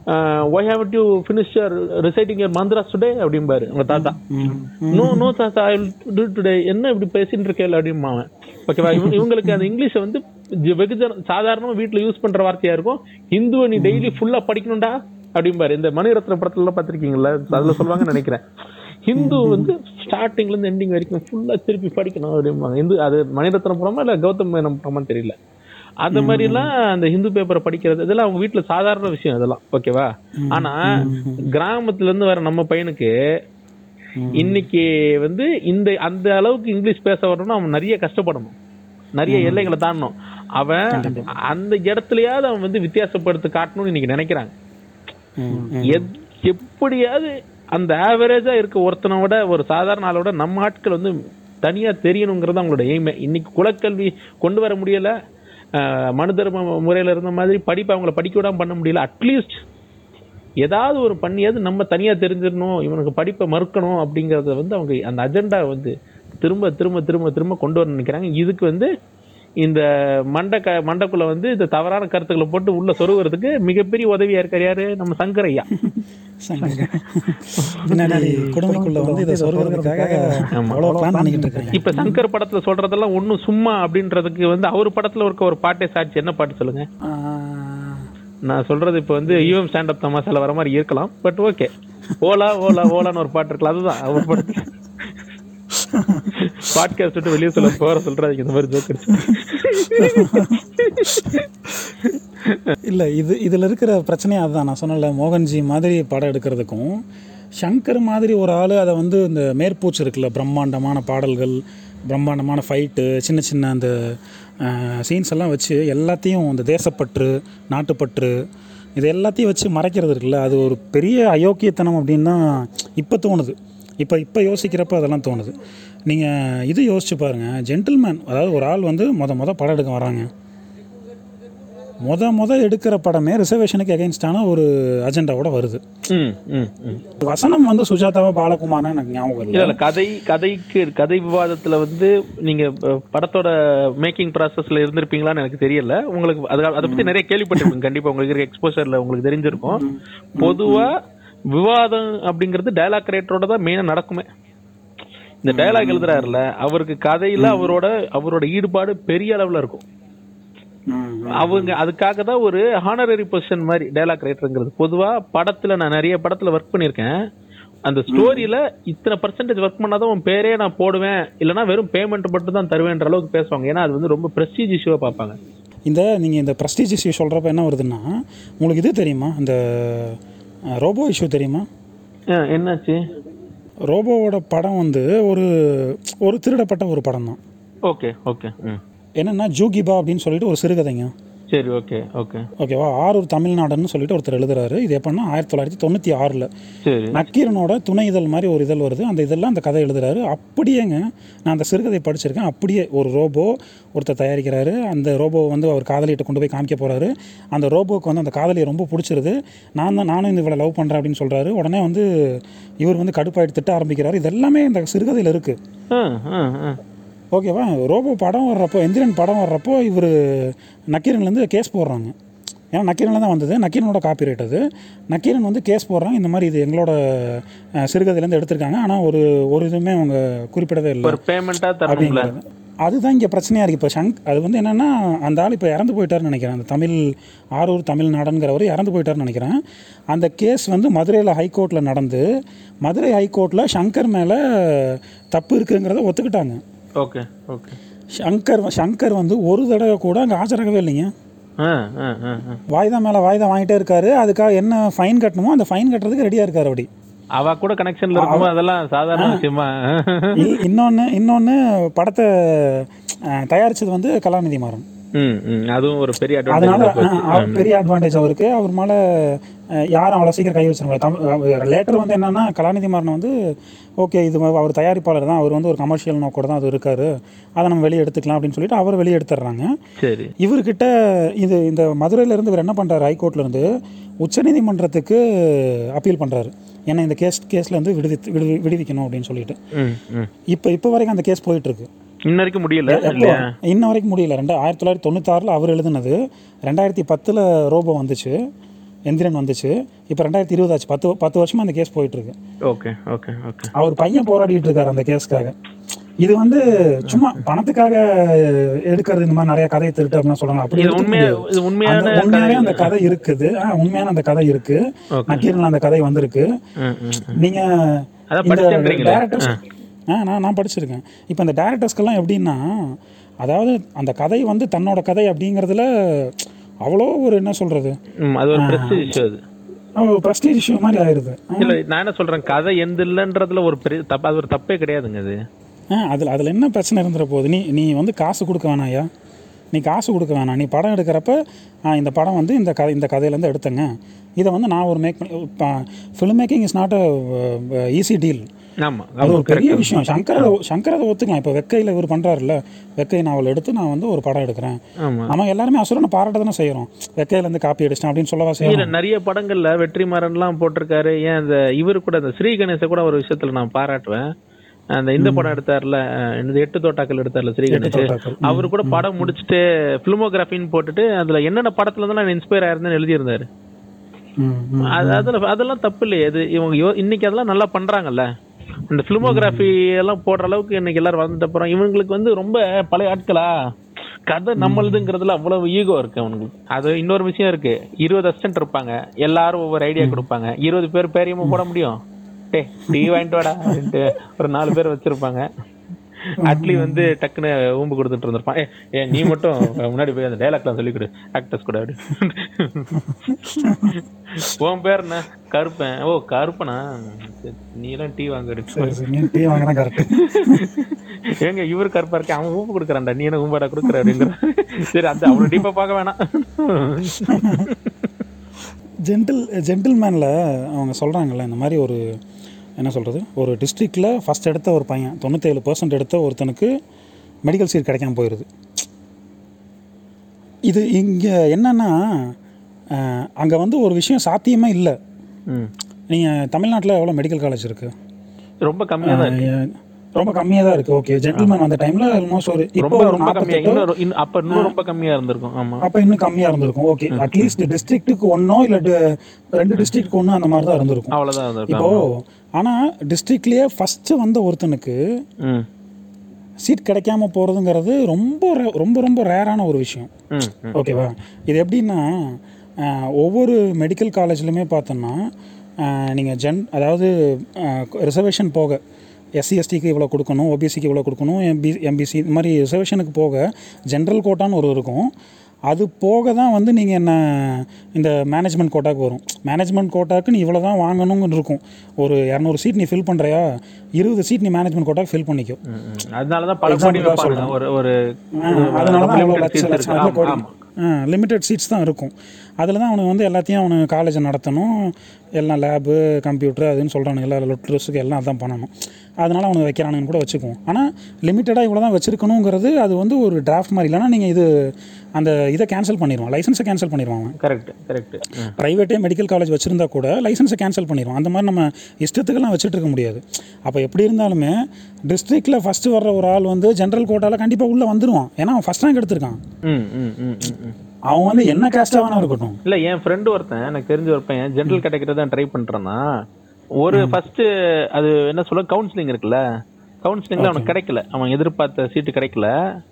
why have to finish reciting your mantras today அப்படிம்பாரு உங்க தாத்தா நோ நோ தாத்தா ஐ டு டுடே என்ன இப்படி பேசிட்டு இருக்கேன் அப்படிமா அவன் ஓகேவா இவங்க இவங்களுக்கு அந்த இங்கிலீஷை வந்து ஜ- வெகுஜன சாதாரணமா வீட்ல யூஸ் பண்ற வார்த்தையா இருக்கும் ஹிந்துவை நீ டெய்லி ஃபுல்லா படிக்கணும்டா அப்படிம்பாரு இந்த மணிரத்ன படத்துல எல்லாம் பார்த்திருக்கீங்களா அதுல சொல்லுவாங்கன்னு நினைக்கிறேன் ஹிந்து வந்து ஸ்டார்டிங்ல இருந்து எண்டிங் வரைக்கும் ஃபுல்லா திருப்பி படிக்கணும் அப்படிம்பாங்க இந்து அது மணிரத்னம் படமா இல்ல கௌதம் மேனன் படமான்னு தெரியல அந்த மாதிரி எல்லாம் அந்த ஹிந்து பேப்பரை படிக்கிறது இதெல்லாம் அவங்க வீட்ல சாதாரண விஷயம் இதெல்லாம் ஓகேவா ஆனா கிராமத்துல இருந்து வர நம்ம பையனுக்கு இன்னைக்கு வந்து இந்த அந்த அளவுக்கு இங்கிலீஷ் பேச வரணும்னா அவன் நிறைய கஷ்டப்படணும் நிறைய எல்லைகளை தாண்டணும் அவன் அந்த இடத்துலயாவது அவன் வந்து வித்தியாசப்படுத்தி காட்டணும்னு இன்னைக்கு நினைக்கிறாங்க எத்- எப்படியாவது அந்த ஆவரேஜா இருக்க ஒருத்தனை விட ஒரு சாதாரண ஆளோட நம்ம ஆட்கள் வந்து தனியா தெரியணுங்கிறது அவங்களோட எய்மே இன்னைக்கு குலக்கல்வி கொண்டு வர முடியல அஹ், மனு தர்ம முறையில இருந்த மாதிரி படிப்பு அவங்கள படிக்க விடாம பண்ண முடியல அட்லீஸ்ட் ஏதாவது ஒரு பண்ணியாவது நம்ம தனியா தெரிஞ்சிடணும் இவனுக்கு படிப்பை மறுக்கணும் அப்படிங்கறத வந்து அவங்க அந்த அஜெண்டா வந்து திரும்ப திரும்ப திரும்ப திரும்ப கொண்டு வர நினைக்கிறாங்க இதுக்கு வந்து இந்த மண்டை க மண்டைக்குள்ள வந்து இந்த தவறான கருத்துக்களை போட்டு உள்ள சொருகிறதுக்கு மிகப்பெரிய உதவியா இருக்காரு யாரு நம்ம சங்கர் ஐயா பின்னாடி குடும்பக்குள்ள வந்து இதை சொல்றதுக்காக அவ்வளோ பிளான் பண்ணிக்கிட்டு இருக்காங்க இப்ப சங்கர் படத்துல சொல்றதெல்லாம் ஒண்ணும் சும்மா அப்படின்றதுக்கு வந்து அவர் படத்துல இருக்க ஒரு பாட்டே சாட்சி என்ன பாட்டு சொல்லுங்க ஆஹ், நான் சொல்றது இப்ப வந்து ஈவம் ஸ்டாண்ட் அப் தமாசால வர மாதிரி இருக்கலாம் பட் ஓகே ஓலா ஓலா ஓலான்னு ஒரு பாட்டு இருக்கலாம் அதுதான் அவர் படத்துல பாட்காஸ்ட் விட்டு வெளியே சொல்ல போற சொல்றாதீங்க இந்த மாதிரி ஜோக் இல்ல இது இதுல இருக்கிற பிரச்சனையே அதுதான் நான் சொன்னல மோகன்ஜி மாதிரி படம் எடுக்கிறதுக்கும் சங்கர் மாதிரி ஒரு ஆள் அதை வந்து இந்த மேற்பூச்சு இருக்குல்ல பிரம்மாண்டமான பாடல்கள் பிரம்மாண்டமான ஃபைட்டு சின்ன சின்ன அந்த சீன்ஸ் எல்லாம் வச்சு எல்லாத்தையும் அந்த தேசப்பற்று நாட்டுப்பற்று இது எல்லாத்தையும் வச்சு மறைக்கிறது இருக்குல்ல அது ஒரு பெரிய அயோக்கியத்தனம் அப்படின்னு தான் இப்போ தோணுது இப்போ இப்போ யோசிக்கிறப்ப அதெல்லாம் தோணுது நீங்கள் இது யோசிச்சு பாருங்கள் ஜென்டில்மேன் அதாவது ஒரு ஆள் வந்து மொத மொத படம் எடுக்க வராங்க மொத மொத எடுக்கிற படமே ரிசர்வேஷனுக்கு எகென்ஸ்டான ஒரு அஜெண்டாவோட வருது ம் ம் ம் வசனம் வந்து சுஜாதாவா பாலகுமாரா எனக்கு ஞாபகம் இல்ல இல்லை இல்ல கதை கதைக்கு கதை விவாதத்துல வந்து நீங்க அஹ், படத்தோட மேக்கிங் ப்ராசஸ்ல இருந்திருப்பீங்களான்னு எனக்கு தெரியல உங்களுக்கு அது அதை பத்தி நிறைய கேள்விப்பட்டிருப்பீங்க கண்டிப்பா உங்களுக்கு இருக்க எக்ஸ்போசர்ல உங்களுக்கு தெரிஞ்சிருக்கும் பொதுவா விவாதம் அப்படிங்கிறது டயலாக் ரைட்டரோட தான் மெயினா நடக்குமே இந்த டயலாக் எழுதுறாருல அவருக்கு கதையில அவரோட அவரோட ஈடுபாடு பெரிய அளவுல இருக்கும் அவங்க அதுக்காக தான் ஒரு ஹானரரி பொசிஷன் மாதிரி டயலாக் ரைட்டருங்கிறது பொதுவா படத்துல நான் நிறைய படத்துல ஒர்க் பண்ணிருக்கேன் அந்த ஸ்டோரியில இத்தனை பர்சன்டேஜ் ஒர்க் பண்ணாதான் உன் பேரே நான் போடுவேன் இல்லனா வெறும் பேமெண்ட் மட்டும் தான் தருவேன்ற அளவுக்கு பேசுவாங்க ஏன்னா அது வந்து ரொம்ப பிரஸ்டீஜ் இஷ்யூவா பார்ப்பாங்க இந்த நீங்கள் இந்த ப்ரெஸ்டீஜ் இஷ்யூ சொல்கிறப்ப என்ன வருதுன்னா உங்களுக்கு இது தெரியுமா இந்த ரோபோ இஷ்யூ தெரியுமா அஹ் என்னாச்சு ரோபோவோட படம் வந்து ஒரு ஒரு திருடப்பட்ட ஒரு படம் தான் ஓகே ஓகே ம் என்னென்னா ஜூகிபா அப்படின்னு சொல்லிட்டு ஒரு சிறுகதைங்க சரி ஓகே ஓகே ஓகேவா ஆரூர் தமிழ்நாடுன்னு சொல்லிட்டு ஒருத்தர் எழுதுறாரு இது எப்படின்னா ஆயிரத்தி தொள்ளாயிரத்தி தொண்ணூற்றி ஆறில் சரி நக்கீரனோட துணை இதழ் மாதிரி ஒரு இதழ் வருது அந்த இதெல்லாம் அந்த கதை எழுதுறாரு அப்படியேங்க நான் அந்த சிறுகதை படிச்சிருக்கேன் அப்படியே ஒரு ரோபோ ஒருத்தர் தயாரிக்கிறாரு அந்த ரோபோ வந்து அவர் காதலிகிட்ட கொண்டு போய் காமிக்க போகிறாரு அந்த ரோபோக்கு வந்து அந்த காதலியை ரொம்ப பிடிச்சிருது நான் தான் நானும் இந்த இவளை லவ் பண்ணுறேன் அப்படின்னு சொல்கிறாரு உடனே வந்து இவர் வந்து கடுப்பாயிட்டு திட்ட ஆரம்பிக்கிறாரு இது எல்லாமே இந்த சிறுகதையில் இருக்குது ஆ ஆ ஆ ஓகேவா ரோபோ படம் வர்றப்போ எந்திரன் படம் வர்றப்போ இவர் நக்கீரன்லேருந்து கேஸ் போடுறாங்க ஏன்னா நக்கீரனில் தான் வந்தது நக்கீரனோட காப்பிரைட் அது நக்கீரன் வந்து கேஸ் போடுறாங்க இந்த மாதிரி இது எங்களோட அஹ், சிறுகதையிலேருந்து எடுத்திருக்காங்க ஆனால் ஒரு ஒரு இதுவுமே அவங்க குறிப்பிடவே இல்லை ஒரு பேமெண்டா தரணும்ல அப்படிங்கிறது அதுதான் இங்கே பிரச்சனையாக இருக்குது இப்போ ஷங்க் அது வந்து என்னென்னா அந்த ஆள் இப்போ இறந்து போயிட்டாருன்னு நினைக்கிறேன் அந்த தமிழ் ஆரூர் தமிழ்நாடுங்கிறவர் இறந்து போயிட்டாருன்னு நினைக்கிறேன் அந்த கேஸ் வந்து மதுரையில் ஹைகோர்ட்டில் நடந்து மதுரை ஹைகோர்ட்டில் ஷங்கர் மேலே தப்பு இருக்குங்கிறத ஒத்துக்கிட்டாங்க ஓகே ஓகே ஷங்கர் ஷங்கர் வந்து ஒரு தடவை கூட அங்கே ஆஜராகவே இல்லைங்க ஆ ஆ ஆ ஆ. வாய்தா மேலே வாய்தா வாங்கிட்டே இருக்காரு அதுக்காக என்ன ஃபைன் கட்டணுமோ அந்த ஃபைன் கட்டுறதுக்கு ரெடியாக இருக்காரு அப்படி அவ கூட கனெக்ஷன்ல இருக்கும்போது அதெல்லாம் சாதாரண விஷயமா இ- இன்னொன்னு இன்னொன்னு படத்தை அஹ், தயாரிச்சது வந்து கலாநிதி மாறன் ம் ம் அதுவும் ஒரு பெரிய அதனால அட்வான்டேஜ் அஹ், அவர் பெரிய அட்வான்டேஜ் அவருக்கு அவர் மேல அஹ், யாரும் அவ்வளோ சீக்கிரம் கை வச்சிருக்க தமிழ் லேட்டர் வந்து என்னன்னா கலாநிதி மாறன் வந்து ஓகே இது வ- அவர் தயாரிப்பாளர் தான் அவர் வந்து ஒரு கமர்ஷியல் நோக்கோட தான் அது இருக்காரு அதை நம்ம வெளியே எடுத்துக்கலாம் அப்படின்னு சொல்லிட்டு அவர் வெளியே எடுத்துடுறாங்க சரி இவர்கிட்ட இது இந்த மதுரையில இருந்து இவர் என்ன பண்றாரு ஹைகோர்ட்ல இருந்து உச்சநீதிமன்றத்துக்கு அப்பீல் பண்றாரு ஏன்னா இந்த கேஸ் கேஸ்ல இருந்து விடுவித்து விடுவி விடுவிக்கணும் அப்படின்னு சொல்லிட்டு ம் ம் இப்போ இப்போ வரைக்கும் அந்த கேஸ் போயிட்டு இருக்கு இன்ன வரைக்கும் முடியல எப்போ இல்லையா இன்ன வரைக்கும் முடியல ரெண்டு ஆயிரத்தி தொள்ளாயிரத்தி தொண்ணூத்தாறில் அவர் எழுதுனது ரெண்டாயிரத்தி பத்தில் ரோபோ வந்துச்சு எந்திரன் வந்துச்சு இப்போ ரெண்டாயிரத்தி இருபது ஆச்சு பத்து பத்து வருஷமா அந்த கேஸ் போயிட்டு இருக்கு ஓகே ஓகே ஓகே அவர் பையன் போராடிட்டு இருக்காரு அந்த கேஸ்க்காக இது வந்து சும்மா பணத்துக்காக எடுக்கிறது இந்த மாதிரி நிறைய கதையை திருட்டு அப்படின்னு சொல்றாங்க அப்படி இது எடுத்துக்க உண்மையா முடியாது. இது உண்மையான அந்த உண்மையாவே அந்த கதை இருக்குது ஆ, உண்மையான அந்த கதை இருக்கு Okay. நக்கீரன்ல அந்த கதை வந்திருக்கு ம், ம், ம். நீங்க அதான் இந்த படிச்சேன்றீங்களே. டேரக்டர்ஸ் ஆ நான் நான் படிச்சிருக்கேன் இப்போ இந்த டேரக்டர்ஸ்க்கெல்லாம் எப்படின்னா அதாவது அந்த கதை வந்து தன்னோட கதை அப்படிங்கிறதுல அவ்வளோ ஒரு என்ன சொல்றது ம், அது ஒரு பிரஸ்டீஜ் இஷ்யூ அது ப்ரெஸ்டீஜ் இஷ்யூ மாதிரி ஆயிருது இல்ல நான் என்ன சொல்றேன் கதை எந்த இல்லைன்றதுல ஒரு பெரிய தப்பு அது ஒரு தப்பே கிடையாதுங்க அது ஆ அதில் அதில் என்ன பிரச்சனை இருந்துற போகுது நீ நீ வந்து காசு கொடுக்க வேணாயா நீ காசு கொடுக்க வேணாம் நீ படம் எடுக்கிறப்ப ஆ, இந்த படம் வந்து இந்த கதை இந்த கதையிலேருந்து எடுத்தேங்க இதை வந்து நான் ஒரு மேக் பண்ணி film making is not a easy deal ஆமா அது ஒரு பெரிய விஷயம் சங்கர் அதை- சங்கர் அதை ஒத்துக்கலாம் இப்போ வெக்கையில் இவர் பண்ணுறாருல்ல வெக்கை நாவல் எடுத்து நான் வந்து ஒரு படம் எடுக்கிறேன் ஆமா நம்ம எல்லாருமே அசுரனை பாராட்ட தானே செய்கிறோம் வெக்கையிலேருந்து காப்பி அடிச்சிட்டேன் அப்படின்னு சொல்லவா செய்யறோம் இல்ல நிறைய படங்கள்ல வெற்றிமாறன்லாம் போட்டிருக்காரு ஏன் அந்த இவர் கூட அந்த ஸ்ரீ கணேச கூட ஒரு விஷயத்துல நான் பாராட்டுவேன் அந்த இந்த படம் எடுத்தார்ல அஹ், இந்த எட்டு தோட்டாக்கள் எடுத்தார்ல ஸ்ரீ கணேஷ் தோட்டாக்கள். அவர் கூட படம் முடிச்சுட்டு பிலிமோகிராஃபின்னு போட்டுட்டு அதுல என்னென்ன படத்துல இருந்து நான் இன்ஸ்பயர் ஆயிருந்தேன்னு எழுதியிருந்தாரு ம் ம் அது அதுல அதெல்லாம் தப்பு இல்லையே அது இவங்க யோ- இன்னைக்கு அதெல்லாம் நல்லா பண்றாங்கல்ல இந்த பிலிமோகிராஃபி எல்லாம் போடுற அளவுக்கு இன்னைக்கு எல்லாரும் வந்துட்ட அப்புறம் இவங்களுக்கு வந்து ரொம்ப பழைய ஆட்களா கதை நம்மளுதுங்கிறதுல அவ்வளவு ஈகோ இருக்கு அவனுங்களுக்கு அது இன்னொரு விஷயம் இருக்கு இருபது அசிஸ்டன்ட் இருப்பாங்க எல்லாரும் ஒவ்வொரு ஐடியா கொடுப்பாங்க இருபது பேர் பேரையும் போட முடியும் டே டீ வாங்கிட்டு வாடா அப்படின்ட்டு ஒரு நாலு பேர் வச்சிருப்பாங்க அட்லி வந்து டக்குன்னு ஊம்பு கொடுத்துட்டு இருந்திருப்பான் ஏ ஏ நீ மட்டும் முன்னாடி போய் அந்த டைலாக்லாம் சொல்லி கொடு ஆக்டர்ஸ் கூட அப்படி உன் பேர் என்ன கருப்பன் ஓ கருப்பனா சரி, நீ எல்லாம் டீ வாங்க எடுக்க சரி சரி நீ டீ வாங்கினா கரெக்ட் ஏங்க இவர் கருப்பா இருக்க அவன் ஊம்பு கொடுக்குறான்டா நீ என்ன ஊம்பாடா கொடுக்குற அப்படிங்கிற சரி அந்த அவ்வளவு டீப்பா பார்க்க வேணாம் ஜென்டில் ஜென்டில்மேனில் அவங்க சொல்கிறாங்கல்ல இந்த மாதிரி ஒரு என்ன சொல்கிறது ஒரு டிஸ்ட்ரிக்டில் ஃபஸ்ட் எடுத்த ஒரு பையன் தொண்ணூற்றேழு பர்சன்ட் எடுத்த ஒருத்தனுக்கு மெடிக்கல் சீட் கிடைக்காம போயிடுது இது இங்கே என்னன்னா அங்கே வந்து ஒரு விஷயம் சாத்தியமே இல்லை ம். நீங்கள் தமிழ்நாட்டில் எவ்வளோ மெடிக்கல் காலேஜ் இருக்குது ரொம்ப கம்மியா தான் இருக்கு ரொம்ப கம்மியாக தான் இருக்குது ஓகே ஜென்டில்மேன் அந்த டைமில் ஆல்மோஸ்ட் ஒரு இப்போ ரொம்ப ஒரு ரொம்ப கம்மியா நாற்பத்தெட்டு இன்னும் இன்னும் அப்ப இன்னும் ரொம்ப கம்மியா இருந்திருக்கும் ஆமா அப்போ இன்னும் கம்மியாக இருந்திருக்கும் ஓகே அட்லீஸ்ட் டிஸ்ட்ரிக்ட்டுக்கு ஒன்றோ இல்லை ரெண்டு டிஸ்ட்ரிக்ட்டுக்கு ஒன்று அந்த மாதிரி தான் இருந்திருக்கும் அவ்வளவுதான் இருந்திருக்கும் இப்போ ஆனால் டிஸ்ட்ரிக்ட்லேயே ஃபஸ்ட்டு வந்த ஒருத்தனுக்கு ம் சீட் கிடைக்காம போகிறதுங்கிறது ரொம்ப re- ரொம்ப ரொம்ப ரேரான ஒரு விஷயம் ம் ம் ஓகேவா இது எப்படின்னா ஆஹ், ஒவ்வொரு மெடிக்கல் காலேஜ்லையுமே பார்த்தோன்னா நீங்கள் ஜென் அதாவது ரிசர்வேஷன் போக எஸ்சி எஸ்டிக்கு இவ்வளோ கொடுக்கணும் ஓபிசிக்கு இவ்வளோ கொடுக்கணும் எம்பி எம்பிசி இது மாதிரி ரிசர்வேஷனுக்கு போக ஜென்ரல் கோட்டான்னு ஒரு இருக்கும் அது போக தான் வந்து நீங்கள் என்ன இந்த மேனேஜ்மெண்ட் கோட்டாக்கு வரும் மேனேஜ்மெண்ட் கோட்டாக்கு நீ இவ்வளோ தான் வாங்கணும்னு இருக்கும் ஒரு இரநூறு சீட் நீ ஃபில் பண்ணுறியா இருபது சீட் நீ மேனேஜ்மெண்ட் கோட்டாக்கு ஃபில் பண்ணிக்கோ ம், ம். அதனாலதான் பல கோடி Example-ஆ வைப்பாங்க சொல்றேன். ஒரு ஒரு அதனால தான் அவ்வளோ limited லட்ச seats லட்சம் இருக்கு. கோடி ஆமா, ஆமா. லிமிட்டட் சீட்ஸ் தான் இருக்கும் அதில் தான் அவனுக்கு வந்து எல்லாத்தையும் அவனுக்கு காலேஜை நடத்தணும் எல்லாம் லேபு கம்ப்யூட்டர் அதுன்னு சொல்கிறானுங்க எல்லா லொட்ரஸுக்கு எல்லாம் அதான் பண்ணணும் அதனால் அவனுக்கு வைக்கிறானுங்கன்னு கூட வச்சுக்குவோம் ஆனால் லிமிட்டடாக இவ்வளோ தான் வச்சிருக்கணுங்கிறது அது வந்து ஒரு டிராஃப்ட் மாதிரி இல்லைனா நீங்கள் இது அந்த இதை கேன்சல் பண்ணிடுவான் லைசன்ஸை கேன்சல் பண்ணிடுவான் அவன் கரெக்ட் கரெக்ட் ப்ரைவேட்டே மெடிக்கல் காலேஜ் வச்சுருந்தா கூட லைசன்ஸை கேன்சல் பண்ணிடுவோம் அந்த மாதிரி நம்ம இஷ்டத்துக்கெல்லாம் வச்சுட்டு இருக்க முடியாது அப்போ எப்படி இருந்தாலுமே டிஸ்ட்ரிக்டில் ஃபஸ்ட்டு வர்ற ஒரு ஆள் வந்து ஜென்ரல் கோட்டாவில் கண்டிப்பாக உள்ளே வந்துடுவான் ஏன்னா அவன் ஃபஸ்ட் ரேங்க் எடுத்திருக்கான் ம் ம் ம் ம், ம் அவன் வந்து என்ன கேஸ்டாக வேணா இருக்கட்டும் இல்ல என் ஃப்ரெண்டு ஒருத்தன் எனக்கு தெரிஞ்ச ஒரு பையன் ஜென்ரல் கேட்டகரி தான் ட்ரை பண்றான்னா ஒரு ஃபர்ஸ்ட் அது என்ன சொல்ல கவுன்சிலிங் இருக்குல்ல கவுன்சிலிங்ல அவனுக்கு கிடைக்கல அவன் எதிர்பார்த்த சீட்டு கிடைக்கல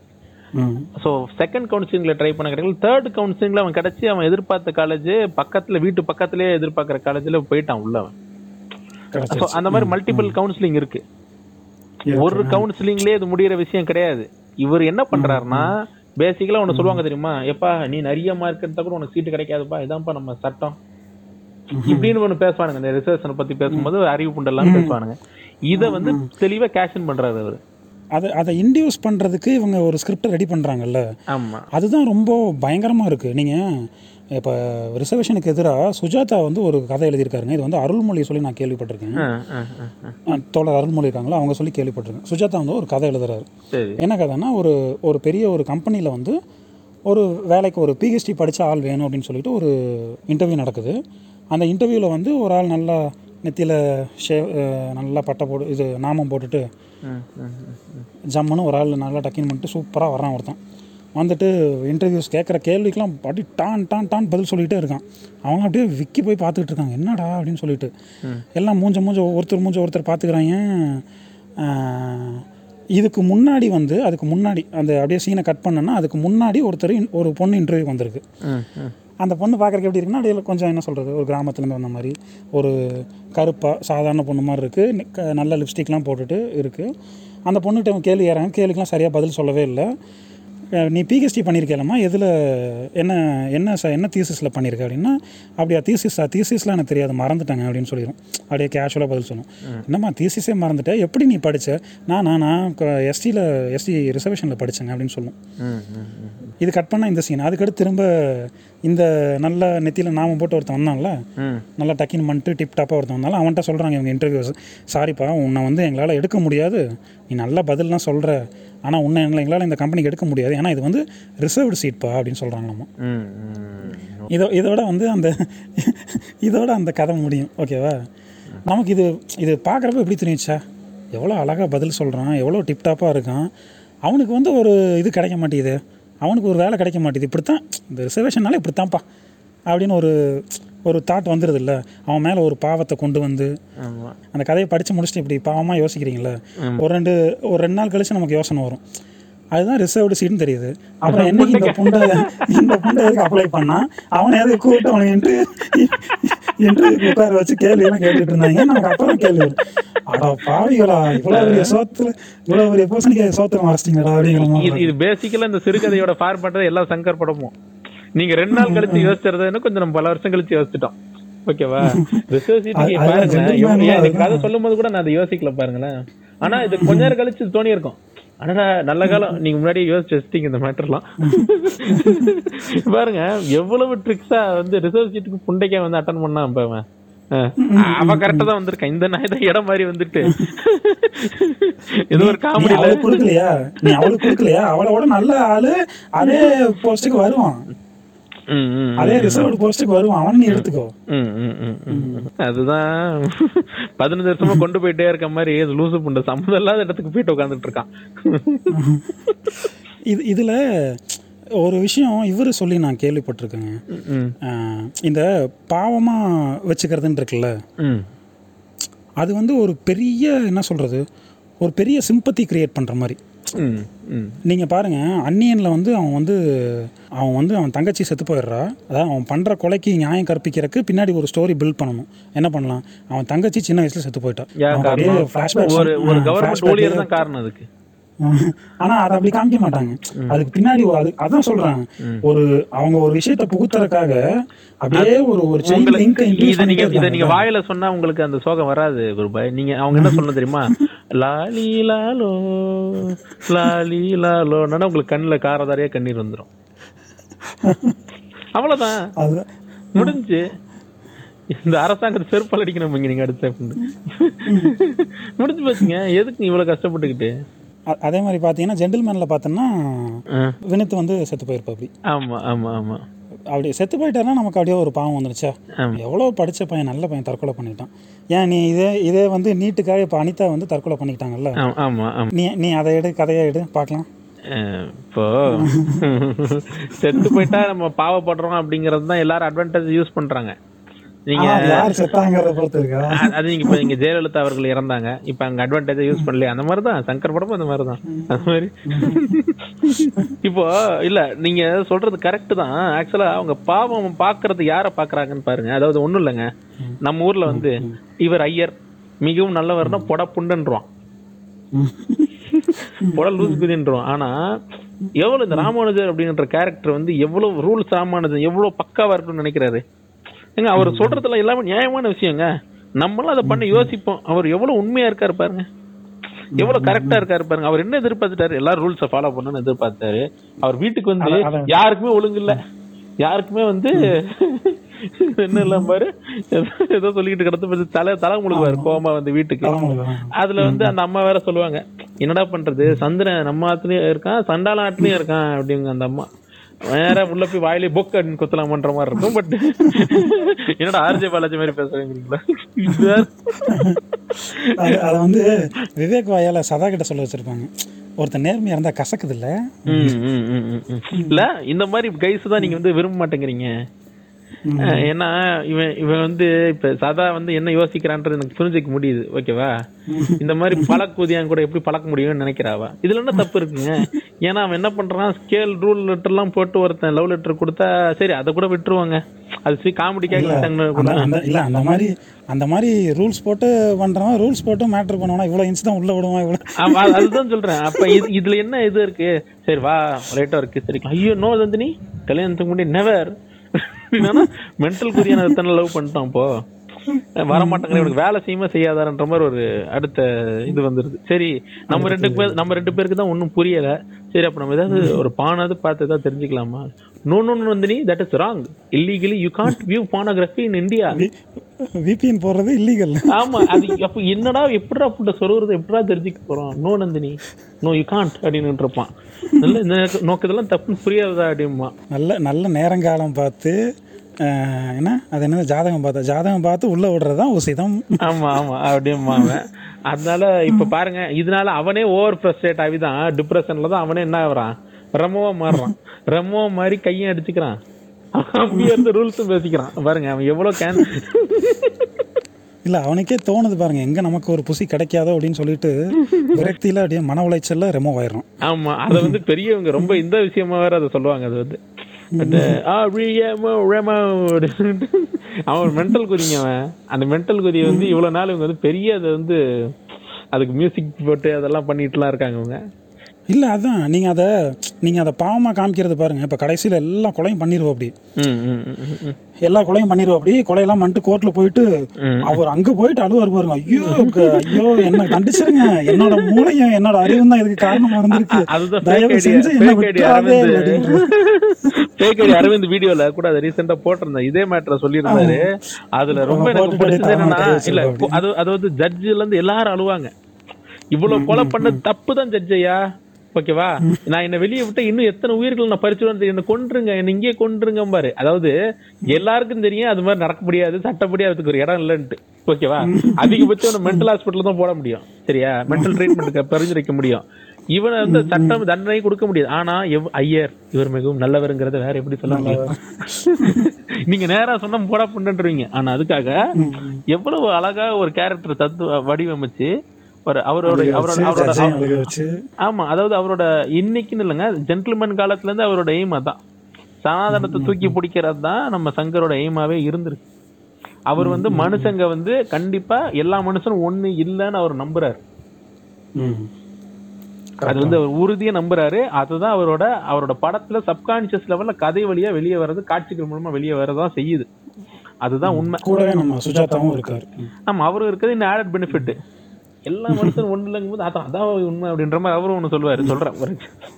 ம் ஸோ செகண்ட் கவுன்சிலிங்ல ட்ரை பண்ண கிடைக்கல தேர்ட் கவுன்சிலிங்ல அவன் கிடைச்சி அவன் எதிர்பார்த்த காலேஜ் பக்கத்துல வீட்டு பக்கத்துலயே எதிர்பார்க்கிற காலேஜ்ல போயிட்டான் உள்ள அவன் So, கிடைச்சிருச்சு. அந்த மாதிரி மல்டிபிள் கவுன்சிலிங் இருக்கு ஒரு கவுன்சிலிங்லயே இது முடியிற விஷயம் கிடையாது இவர் என்ன பண்றாருன்னா பேசிக்கலா ஒண்ணு சொல்லுவாங்க தெரியுமா எப்பா நீ நிறைய மார்க் எடுத்தா கூட உனக்கு சீட்டு கிடைக்காதுப்பா இதான்ப்பா நம்ம சட்டம் இப்படின்னு ஒண்ணு பேசுவானுங்க இந்த ரிசர்வேஷனை பத்தி பேசும்போது அறிவு புண்டெல்லாம் பேசுவானுங்க இத வந்து தெளிவா கேஷன் பண்றாரு அவரு அதை அதை இன்டியூஸ் பண்ணுறதுக்கு இவங்க ஒரு ஸ்கிரிப்டை ரெடி பண்ணுறாங்கல்ல ஆமா அதுதான் ரொம்ப பயங்கரமாக இருக்குது நீங்கள் இப்போ ரிசர்வேஷனுக்கு எதிராக சுஜாதா வந்து ஒரு கதை எழுதியிருக்காருங்க இது வந்து அருள்மொழி சொல்லி நான் கேள்விப்பட்டிருக்கேன் ஆ, ஆ, ஆ, ஆ. அஹ் தோழர் அருள்மொழி இருக்காங்களா அவங்க சொல்லி கேள்விப்பட்டிருக்கேன் சுஜாதா வந்து ஒரு கதை எழுதுறாரு சரி என்ன கதைன்னா ஒரு ஒரு பெரிய ஒரு கம்பெனியில் வந்து ஒரு வேலைக்கு ஒரு பிஹெச்டி படித்த ஆள் வேணும் அப்படின்னு சொல்லிட்டு ஒரு இன்டர்வியூ நடக்குது அந்த இன்டர்வியூவில் வந்து ஒரு ஆள் நல்லா நெத்தியில் ஷே அஹ் நல்லா பட்டை போட்டு இது நாமம் போட்டுட்டு ம், ம், ம், ம். ஜம்முன்னு ஒரு ஆள் நல்லா டக்கின் பண்ணிட்டு சூப்பராக வரான் ஒருத்தன் வந்துட்டு இன்டர்வியூஸ் கேட்குற கேள்விக்கெலாம் அப்படி டான் டான் டான் பதில் சொல்லிகிட்டே இருக்கான் அவங்க அப்படியே விக்கி போய் பார்த்துக்கிட்டு இருக்காங்க என்னடா அப்படின்னு சொல்லிட்டு எல்லாம் மூஞ்ச மூஞ்ச ஒருத்தர் மூஞ்ச ஒருத்தர் பார்த்துக்கிறாங்க ஆஹ், இதுக்கு முன்னாடி வந்து அதுக்கு முன்னாடி அந்த அப்படியே சீனை கட் பண்ணனா அதுக்கு முன்னாடி ஒருத்தர் in- ஒரு பொண்ணு இன்டர்வியூ வந்திருக்கு ம், ம். அந்த பொண்ணு பார்க்குறக்கு எப்படி இருக்குன்னா அப்படியே கொஞ்சம் என்ன சொல்கிறது ஒரு கிராமத்துலேருந்து வந்த மாதிரி ஒரு கருப்பாக சாதாரண பொண்ணு மாதிரி இருக்குது நல்ல லிப்ஸ்டிக்லாம் போட்டுட்டு இருக்குது அந்த பொண்ணுகிட்ட அவங்க கேள்வி ஏறாங்க கேள்விக்கெலாம் சரியாக பதில் சொல்லவே இல்லை அஹ் நீ பிஹெச்டி பண்ணியிருக்கேலம்மா எதில் என்ன என்ன ச என்ன தீசிஸில் பண்ணியிருக்க அப்படின்னா அப்படியா தீசிஸா தீசிஸ்லாம் எனக்கு தெரியாது மறந்துட்டாங்க அப்படின்னு சொல்லிடும் அப்படியே கேஷுவலாக பதில் சொல்லும் என்னம்மா தீசிஸே மறந்துட்டேன் எப்படி நீ படித்த நான் நான் நான் எஸ்டியில் எஸ்டி ரிசர்வேஷனில் படித்தேங்க அப்படின்னு சொல்லும் ம், ம், ம். இது கட் பண்ணால் இந்த சீன் அதுக்கடுத்து திரும்ப இந்த நல்ல நெத்தியில் நாம போட்டு ஒருத்தன் வந்தான்ல ம். நல்லா டக்கின் பண்ணிட்டு டிப் டாப்பாக ஒருத்தன் வந்தாலும் அவன்கிட்ட சொல்கிறாங்க இவங்க இன்டர்வியூஸ் சாரிப்பா உன்னை வந்து எங்களால் எடுக்க முடியாது நீ நல்ல பதில்லாம் சொல்கிற ஆனால் உன்னை எங்களை எங்களால் இந்த கம்பெனிக்கு எடுக்க முடியாது ஏன்னா இது வந்து ரிசர்வ்டு சீட்ப்பா அப்படின்னு சொல்கிறாங்க நம்ம ம், ம். இதோ இதோட வந்து அந்த இதோட அந்த கதை முடியும் ஓகேவா நமக்கு இது இது பார்க்குறப்ப எப்படி தெரியுச்சா எவ்வளோ அழகாக பதில் சொல்கிறான் எவ்வளோ டிப்டாப்பாக இருக்கான் அவனுக்கு வந்து ஒரு இது கிடைக்க மாட்டேங்குது அவனுக்கு ஒரு வேலை கிடைக்க மாட்டேங்குது இப்படித்தான் இந்த ரிசர்வேஷன்னால இப்படித்தான்ப்பா அப்படின்னு ஒரு ஒரு தாட் வந்துடுது இல்லை அவன் மேலே ஒரு பாவத்தை கொண்டு வந்து ஆமா அந்த கதையை படித்து முடிச்சுட்டு இப்படி பாவமாக யோசிக்கிறீங்களே ஒரு ரெண்டு ஒரு ரெண்டு நாள் கழிச்சு நமக்கு யோசனை வரும் அதுதான் ரிசர்வ்டு சீட்னு தெரியுது அப்புறம் என்னைக்கு இந்த புண்டை இந்த புண்டை எதுக்கு அப்ளை பண்ணா அவனை எதுக்கு கூப்பிட்டு அவனை என்று என்று உட்கார வச்சு கேள்வி எல்லாம் கேட்டுட்டு இருந்தாங்க நமக்கு அப்புறம் கேள்வி வரும். அடா பாவிகளா இவ்வளவு பெரிய சோத்துல இவ்வளவு பெரிய பூசணிக்காய் சோத்துல மறைச்சிட்டீங்களா அப்படிங்கிற இது மாதிரி இது பேசிக்கலா இந்த சிறுகதையோட ஃபார் பண்றது எல்லா சங்கர் படமும் நீங்க ரெண்டு நாள் கழிச்சு யோசிச்சது கொஞ்சம் நம்ம பல வருஷம் கழிச்சு யோசிச்சிட்டோம் ஓகேவா ரிசர்ச் அது- அது பாருங்களேன் gentleman இவங்க- ஏன் இந்த அதுதான். கதை சொல்லும் போது கூட நான் அதை யோசிக்கல பாருங்களேன் ஆனா இது கொஞ்ச நேரம் கழிச்சு தோணி இருக்கும் அடடா நல்ல காலம் நீங்க முன்னாடி யோசிச்சு வச்சிட்டீங்க இந்த மேட்டர்லாம் பாருங்க எவ்வளவு ட்ரிக்ஸா வந்து ரிசர்ச் சீட்டுக்கு புண்டைக்கா வந்து அட்டன் பண்ணா இப்ப அவன் அஹ், அவ கரெக்டா தான் வந்திருக்கான் இந்த நாய் தான் இடம் மாதிரி வந்துட்டு ஏதோ ஒரு நீ காமெடி அவளுக்கு கொடுக்கலையா நீ அவளுக்கு கொடுக்கலையா அவளோட நல்ல ஆளு அதே போஸ்ட்டுக்கு வருவான் ம் ம் அதே ரிசர்வ்டு போஸ்ட்டுக்கு வருவான் அவன் நீ எடுத்துக்கோ ம், ம், ம், ம். அதுதான் பதினஞ்சு வருஷமா கொண்டு போயிட்டே இருக்க மாதிரி இது லூசு புண்ட சம்மந்தம் இல்லாத இடத்துக்கு போயிட்டு உட்காந்துட்டு இருக்கான் இது இதில் ஒரு விஷயம் இவர் சொல்லி நான் கேள்விப்பட்டிருக்கேங்க ம், ஆஹ் இந்த பாவமாக வச்சுக்கிறதுன்னு இருக்குல்ல ம், அது வந்து ஒரு பெரிய என்ன சொல்கிறது ஒரு பெரிய சிம்பத்தி கிரியேட் பண்ணுற மாதிரி ம், ம். நீங்கள் பாருங்கள் அன்னியனில் வந்து அவன் வந்து அவன் வந்து அவன் தங்கச்சி செத்து போயிடுறா அதாவது அவன் பண்ணுற கொலைக்கு நியாயம் கற்பிக்கிறதுக்கு பின்னாடி ஒரு ஸ்டோரி பில்ட் பண்ணணும் என்ன பண்ணலாம் அவன் தங்கச்சி சின்ன வயசில் செத்து போயிட்டா யார் அவன் அப்படியே காரணம்? flashbacks- ஒரு ஒரு ஆ, கவர்மெண்ட் flashback ஊழியர் தான் காரணம் அதுக்கு ஆனா அதை அப்படி காமிக்க மாட்டாங்க அதுக்கு பின்னாடி ஒரு- அது அதான் சொல்றாங்க ஒரு அவங்க ஒரு விஷயத்தை புகுத்துறதுக்காக அப்படியே ஒரு ஒரு செயின் உங்களுக்கு லிங்க் இத நீங்க இத நீங்க வாயில சொன்னா உங்களுக்கு அந்த சோகம் வராது குருபாய் நீங்க அவங்க என்ன சொல்லணும் தெரியுமா லாலி லாலோ லாலி லாலோ உங்களுக்கு கண்ணுல காரதாரியா கண்ணீர் வந்துரும் அவ்வளவுதான் அது முடிஞ்சு இந்த அரசாங்கத்தை செருப்பால் அடிக்கணும் இங்க நீங்க அடுத்த முடிஞ்சு போச்சுங்க எதுக்கு நீ இவ்வளவு கஷ்டப்பட்டுக்கிட்டு அ- அதே மாதிரி பார்த்தீங்கன்னா ஜென்டில்மேனில் பார்த்தோன்னா ஆ, வினித் வந்து செத்து போயிருப்பா அப்படி ஆமா ஆமா ஆமா அப்படி செத்து போயிட்டாருன்னா நமக்கு அப்படியே ஒரு பாவம் வந்துருச்சா ஆமா. எவ்வளோ படிச்ச பையன் நல்ல பையன் தற்கொலை பண்ணிட்டான் ஏன் நீ இதே இதே வந்து நீட்டுக்காக இப்போ அனிதா வந்து தற்கொலை பண்ணிக்கிட்டாங்கல்ல ஆமா, ஆமா ஆமா நீ நீ அதை எடு கதையை எடு பார்க்கலாம் அஹ் இப்போ செத்து போயிட்டா நம்ம பாவப்படுறோம் அப்படிங்கறது தான் எல்லாரும் அட்வான்டேஜ் யூஸ் பண்றாங்க நீங்க ஆனா, யார் செத்தாங்கிறத பொறுத்து இருக்கா அ- அது நீங்க இப்ப இங்க ஜெயலலிதா அவர்கள் இறந்தாங்க இப்ப அங்க அட்வான்டேஜ் யூஸ் பண்ணலையே அந்த மாதிரி தான் சங்கர் படமும் அந்த மாதிரி தான் அந்த மாதிரி இப்போ இல்ல நீங்க சொல்றது கரெக்ட் தான் ஆக்சுவலா அவங்க பாவம் பாக்குறது யார பாக்குறாங்கன்னு பாருங்க அதாவது ஒண்ணும் இல்லைங்க நம்ம ஊர்ல வந்து இவர் ஐயர் மிகவும் நல்லவர்னா பொட புண்டன்றான் பொட லூஸ் குதின்றான் ஆனா எவ்வளவு இந்த ராமானுஜர் அப்படின்ற கேரக்டர் வந்து எவ்வளவு ரூல்ஸ் ராமானுஜன் எவ்வளவு பக்காவா இருக்கும்னு நினைக்கிறாரு ஏங்க அவர் சொல்றதுல எல்லாமே நியாயமான விஷயங்க நம்மளும் அதை பண்ண யோசிப்போம் அவர் எவ்வளவு உண்மையா இருக்காரு பாருங்க எவ்வளவு கரெக்டா இருக்காரு பாருங்க அவர் என்ன எதிர்பார்த்துட்டாரு எல்லா ரூல்ஸ ஃபாலோ பண்ணணும்னு எதிர்பார்த்தாரு அவர் வீட்டுக்கு வந்து அத- அத- யாருக்குமே ஒழுங்கு இல்ல யாருக்குமே வந்து என்ன இல்லாம பாரு ஏதோ- ஏதோ சொல்லிக்கிட்டு கிடந்து போய் தலை தலை முழுகுவாரு கோமா வந்து வீட்டுக்கு தலைமுறை அதுல வந்து அந்த அம்மா வேற சொல்லுவாங்க என்னடா பண்றது சந்திரன் நம்ம ஆத்துலயும் இருக்கான் சண்டால ஆட்டுலயும் இருக்கான் அப்படிங்க அந்த அம்மா வேற உள்ள போய் வாயிலே பொக் அப்படின்னு குத்தலாம் பண்ற மாதிரி இருக்கும் பட் என்னடா ஆர்ஜே பாலாஜி மாதிரி பேசுறீங்களா அது அதை வந்து விவேக் வாயால சதா கிட்ட சொல்ல வச்சிருப்பாங்க ஒருத்தன் நேர்மையாக இருந்தால் கசக்குது இல்லை ம், ம், ம், ம், ம். இல்ல இந்த மாதிரி கைஸ் தான் நீங்க வந்து விரும்ப மாட்டேங்கிறீங்க அஹ், ஏன்னா இவன் இவன் வந்து இப்ப சதா வந்து என்ன யோசிக்கிறான்றது எனக்கு புரிஞ்சுக்க முடியுது ஓகேவா இந்த மாதிரி பழக்கூதியான் கூட எப்படி பழக்க முடியும்னு நினைக்கிறாவா இதுல என்ன தப்பு இருக்குங்க ஏன்னா அவன் என்ன பண்றான் ஸ்கேல் ரூல் லெட்டர் எல்லாம் போட்டு ஒருத்தன் லவ் லெட்டர் கொடுத்தா சரி அதை கூட விட்டுருவாங்க அது சரி காமெடிக்காக அந்த அந்த இல்லை அந்த மாதிரி அந்த மாதிரி ரூல்ஸ் போட்டு பண்ணுறவன் ரூல்ஸ் போட்டு மேட்ரு பண்ணுவானா இவ்வளோ இன்ச் தான் உள்ளே விடுவான் இவ்வளோ ஆமா, அது- அதுதான் சொல்றேன் அப்ப இது இதுல என்ன இது இருக்கு சரி வா ரைட்டா இருக்கு சரி ஐயோ நோ நந்தினி கல்யாணத்துக்கு முன்னாடி நெவர் மென்டல் குறியான எத்தனை லவ் பண்ணிட்டான் இப்போ வரமாட்டாங்க இவனுக்கு வேலை செய்யுமா செய்யாதான்ற மாதிரி ஒரு அடுத்த இது வந்துருது சரி நம்ம ரெண்டு பேர் நம்ம ரெண்டு பேருக்கு தான் ஒன்றும் புரியல சரி அப்ப நம்ம ஏதாவது ஒரு பானாவது பார்த்து ஏதாவது தெரிஞ்சுக்கலாமா no no Nandini that is wrong illegally you can't view pornography in India VPN போடுறது இல்லீகல் ஆமா அது அப்ப என்னடா எப்படிடா புட்ட சொல்றது எப்படிடா தெரிஞ்சுக்க போறோம் no Nandini no you can't அப்படின்னு இருப்பான் நல்ல இந்த நோக்கத்தெல்லாம் தப்புன்னு புரியாததா அப்படிமா நல்ல நல்ல நேரங்காலம் பார்த்து அஹ், என்ன அது என்னது ஜாதகம் பார்த்தா ஜாதகம் பார்த்து உள்ளே விடுறது தான் உசிதம் ஆமா ஆமா அப்படிமா அவன் அதனால இப்ப பாருங்க இதனால அவனே ஓவர் ஃப்ரஸ்ட்ரேட் ஆகி தான் டிப்ரெஷன்ல தான் அவனே என்ன ஆகுறான் ரெமோவா மாறுறான் ரெமோவா மாதிரி கையும் அடிச்சுக்கிறான் அப்படியே இருந்து ரூல்ஸும் பேசிக்கிறான் பாருங்க அவன் எவ்வளவு கேன் இல்லை அவனுக்கே தோணுது பாருங்க எங்கே நமக்கு ஒரு புசி கிடைக்காதோ அப்படின்னு சொல்லிட்டு விரக்தியில் அப்படியே மன உளைச்சல்ல ரெமோ ஆயிடுறோம் ஆமா அத வந்து பெரியவங்க ரொம்ப இந்த விஷயமா வேற அதை சொல்லுவாங்க அது வந்து அந்த, "ஆ, ரியமோ, ரெமோ" அப்படின்ட்டு. அவன் மென்டல் குறிங்க அவன் அந்த மென்டல் குறிய வந்து இவ்வளவு நாள் இவங்க வந்து பெரிய அதை வந்து அதுக்கு மியூசிக் போட்டு அதெல்லாம் பண்ணிட்டுலாம் இருக்காங்க அவங்க இல்லை அதான் நீங்கள் அதை நீங்கள் அதை பாவமாக காமிக்கிறது பாருங்க இப்போ கடைசியில் எல்லா கொலையும் பண்ணிடுவோம் அப்படி ம், ம், ம், ம், ம். எல்லா கொலையும் பண்ணிடுவோம் அப்படி கொலையெல்லாம் பண்ணிட்டு கோர்ட்டில் போயிட்டு ம். அவர் அங்கே போயிட்டு அழுவார் பாருங்க ஐயோ க- ஐயோ என்ன தண்டிச்சிருங்க என்னோட மூளையும் என்னோட அறிவும் தான் இதுக்கு காரணமா இருந்திருக்கு அதுதான் தயவு fake செஞ்சு idea- என்ன fake idea விட்டுறாதே அரவிந்த் அப்படின்ற. fake idea அரவிந்த் வீடியோல கூட அதை ரீசெண்டா போட்டிருந்தேன் இதே மேட்டரை சொல்லியிருந்தாரு அதுல ரொம்ப எனக்கு போட்டுட்டு பிடிச்சது தரமா என்னன்னா கை இல்ல வச்சிருக்கோம் இப்போ அது அது வந்து ஜட்ஜில இருந்து எல்லாரும் அழுவாங்க இவ்வளவு கொலை பண்ண தப்பு தான் ஜட்ஜ் ஐயா ஓகேவா நான் என்ன வெளியே விட்டு இன்னும் எத்தனை உயிர்கள் நான் பறிச்சுடுவேன் என்ன கொன்றுங்க என்ன இங்கே கொன்றுங்க பாரு அதாவது எல்லாருக்கும் தெரியும் அது மாதிரி நடக்க முடியாது சட்டப்படி அதுக்கு ஒரு இடம் இல்லைன்ட்டு ஓகேவா அதிகபட்சம் மென்டல் ஹாஸ்பிட்டல் தான் போட முடியும் சரியா மென்டல் ட்ரீட்மெண்ட்டுக்கு பரிந்துரைக்க முடியும் இவனை வந்து சட்டம் தண்டனை கொடுக்க முடியாது ஆனா எவ் ஐயர் இவர் மிகவும் நல்லவருங்கிறத வேற எப்படி சொல்ல முடியும் நீங்க நேரா சொன்னா போடா பண்ணுன்றீங்க ஆனா அதுக்காக எவ்வளவு அழகா ஒரு கேரக்டர் தத்து வடிவமைச்சு ஒரு அவரோட அவரோட அவரோட ஜட்ஜையும் அழுக வச்சு ஆமா அதாவது அவரோட இன்னைக்குன்னு இல்லைங்க ஜென்டில்மேன் காலத்துல இருந்து அவரோட எய்ம் அதான் சனாதனத்தை தூக்கி பிடிக்கிறது தான் நம்ம சங்கரோட எய்மாவே இருந்திருக்கு அவர் வந்து மனுஷங்க வந்து கண்டிப்பா எல்லா மனுஷனும் ஒண்ணு இல்லைன்னு அவர் நம்புறாரு ம். அது வந்து அவர் உறுதியா நம்புறாரு அதுதான் அவரோட அவரோட படத்துல சப்கான்சியஸ் லெவல்ல கதை வழியா வெளியே வர்றது காட்சிகள் மூலமா வெளியே வரதான் செய்யுது அதுதான் உண்மை கூடவே நம்ம சுஜாதாவும் இருக்காரு ம். ஆமா அவரும் இருக்கிறது இன்னும் ஆடட் பெனிஃபிட் எல்லா மனுஷனும் ஒண்ணு இல்லைங்கும் போது அதான் அதான் உண்மை அப்படின்ற மாதிரி அவரும் ஒண்ணு சொல்லுவாரு சொல்றேன் ஒரு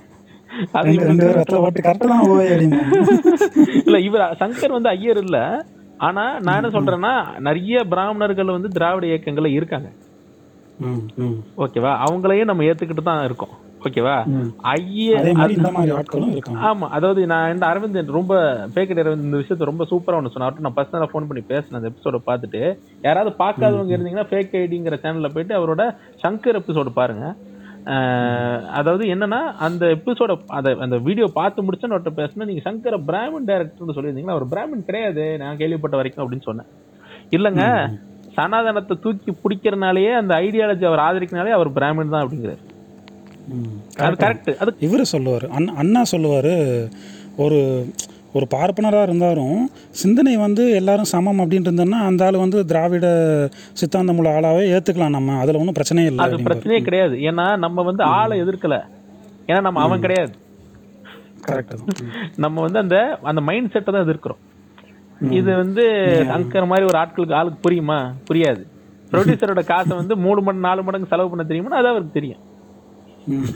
அது ரெண்டு ரெண்டு பேரும் ரத்தம் ஓட்டு கரெக்டாக தான் ஓய் அப்படின்னு இல்ல இவர் சங்கர் வந்து ஐயர் இல்ல ஆனா நான் என்ன சொல்றேன்னா நிறைய பிராமணர்கள் வந்து திராவிட இயக்கங்கள்ல இருக்காங்க ம், ம். ஓகேவா அவங்களையும் நம்ம ஏத்துக்கிட்டு தான் இருக்கோம் ஓகேவா ம். ஐய அதே மாதிரி இந்த மாதிரி ஆட்களும் இருக்காங்க ஆமா அதாவது நான் இந்த அரவிந்த் ரொம்ப பேக்கெட் அரவிந்த் இந்த விஷயத்த ரொம்ப சூப்பரா ஒன்று சொன்ன அவர்கிட்ட நான் பர்சனலா ஃபோன் பண்ணி பேசினேன் அந்த எபிசோட பார்த்துட்டு யாராவது பார்க்காதவங்க இருந்தீங்கன்னா ஃபேக் ஐடிங்கிற சேனல்ல போயிட்டு அவரோட சங்கர் எபிசோடு பாருங்க அஹ், அதாவது என்னன்னா அந்த எபிசோட அந்த அந்த வீடியோ பார்த்து முடிச்சு அவர்கிட்ட பேசினா நீங்க சங்கர பிராமின் டைரக்டர்னு சொல்லியிருந்தீங்களா அவர் பிராமின் கிடையாது நான் கேள்விப்பட்ட வரைக்கும் அப்படின்னு சொன்னேன் இல்லங்க சனாதனத்தை தூக்கி பிடிக்கிறனாலேயே அந்த ஐடியாலஜி அவர் ஆதரிக்கனாலே அவர் பிராமின் தான் அப்படிங்கிறாரு ம். அது கரெக்ட் அது இவர் சொல்லுவார் அண்ணா அண்ணா சொல்லுவார் ஒரு ஒரு பார்ப்பனராக இருந்தாலும் சிந்தனை வந்து எல்லாரும் சமம் அப்படின்ட்டு இருந்தோம்னா அந்த ஆள் வந்து திராவிட சித்தாந்தம் உள்ள ஆளாவே ஏற்றுக்கலாம் நம்ம அதில் ஒன்றும் பிரச்சனையே இல்லை அது அப்படிம்பாரு. பிரச்சனையே கிடையாது ஏன்னா நம்ம வந்து ஆளை எதிர்க்கல ஏன்னா நம்ம அவன் கிடையாது கரெக்ட் தான் ம். நம்ம வந்து அந்த அந்த மைண்ட் செட்டை தான் எதிர்க்கிறோம் இது வந்து சங்கர் மாதிரி ஒரு ஆட்களுக்கு ஆளுக்கு புரியுமா புரியாது ப்ரொடியூசரோட காசை வந்து மூணு மணி நாலு மடங்கு செலவு பண்ண தெரியுமா அது அவருக்கு தெரியும் ம்.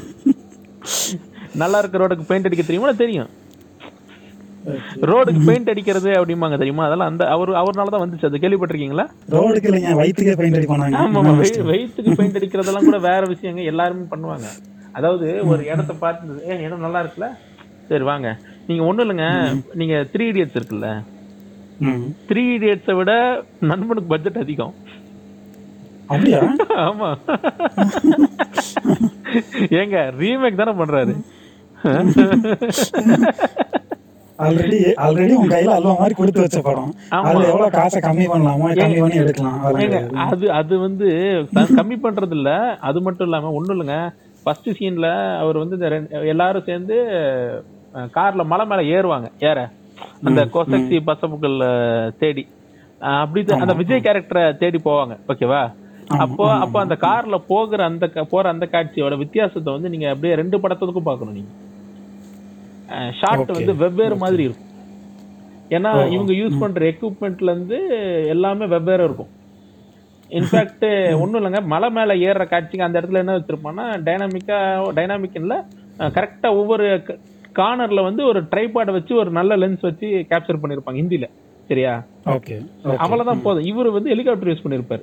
நல்லா இருக்க ரோடுக்கு பெயிண்ட் அடிக்க தெரியுமா தெரியும் ரோடுக்கு பெயிண்ட் அடிக்கிறது அப்படிம்பாங்க தெரியுமா அதெல்லாம் அந்த அவர் அவர்னால தான் வந்துச்சு அது கேள்விப்பட்டிருக்கீங்களா ரோடுக்கு இல்லைங்க வயிற்றுக்கே பெயிண்ட் அடிப்பானாங்க ஆமா ஆமா வெயி- வயித்துக்கு பெயிண்ட் அடிக்கிறதெல்லாம் கூட வேற விஷயங்க எல்லாருமே பண்ணுவாங்க அதாவது ஒரு இடத்த பார்த்து ஏ இடம் நல்லா இருக்குல்ல சரி வாங்க நீங்க ஒண்ணும் இல்லைங்க நீங்க த்ரீ இடியட்ஸ் இருக்குல்ல ம். த்ரீ இடியட்ஸை விட நண்பனுக்கு பட்ஜெட் அதிகம் அப்படியா ஆமா ஏங்க ரீமேக் தானே பண்றாரு ஆல்ரெடி ஆல்ரெடி உன் கையில அல்வா மாதிரி கொடுத்து வச்ச படம் ஆமா. அதுல எவ்வளவு காசை கம்மி பண்ணலாமோ கம்மி பண்ணி எடுக்கலாம் அதெல்லாம் ஏங்க, கிடையாது. அது அது வந்து த- கம்மி பண்றது இல்ல அது மட்டும் இல்லாம ஒண்ணும் இல்லைங்க ஃபர்ஸ்ட் சீன்ல அவர் வந்து இந்த ரெண்டு- எல்லாரும் சேர்ந்து அஹ், கார்ல மலை மேல ஏறுவாங்க ஏற அந்த கொசக்சி பசப்புகள் தேடி அஹ், அப்படி த- அந்த விஜய் கேரக்டரை தேடி போவாங்க ஓகேவா அப்போ அப்போ அந்த கார்ல போகிற அந்த க- போற அந்த காட்சியோட வித்தியாசத்தை வந்து நீங்க அப்படியே ரெண்டு படத்துக்கும் பார்க்கணும் நீங்க ஷார்ட் வந்து வெவ்வேறு மாதிரி இருக்கும் ஏன்னா இவங்க யூஸ் பண்ற எக்யூப்மெண்ட்ல இருந்து எல்லாமே வெவ்வேறு இருக்கும் இன்ஃபேக்ட் ஒண்ணும் இல்லைங்க மலை மேல ஏறுற காட்சிக்கு அந்த இடத்துல என்ன வச்சிருப்பான்னா டைனாமிக்கா டைனாமிக் இல்ல கரெக்டா ஒவ்வொரு கார்னர்ல வந்து ஒரு ட்ரைபாட வச்சு ஒரு நல்ல லென்ஸ் வச்சு கேப்சர் பண்ணிருப்பாங்க ஹிந்தில சரியா ஓகே அவ்வளவுதான் போதும் இவர் வந்து ஹெலிகாப்டர் யூஸ் பண்ணிருப்பாரு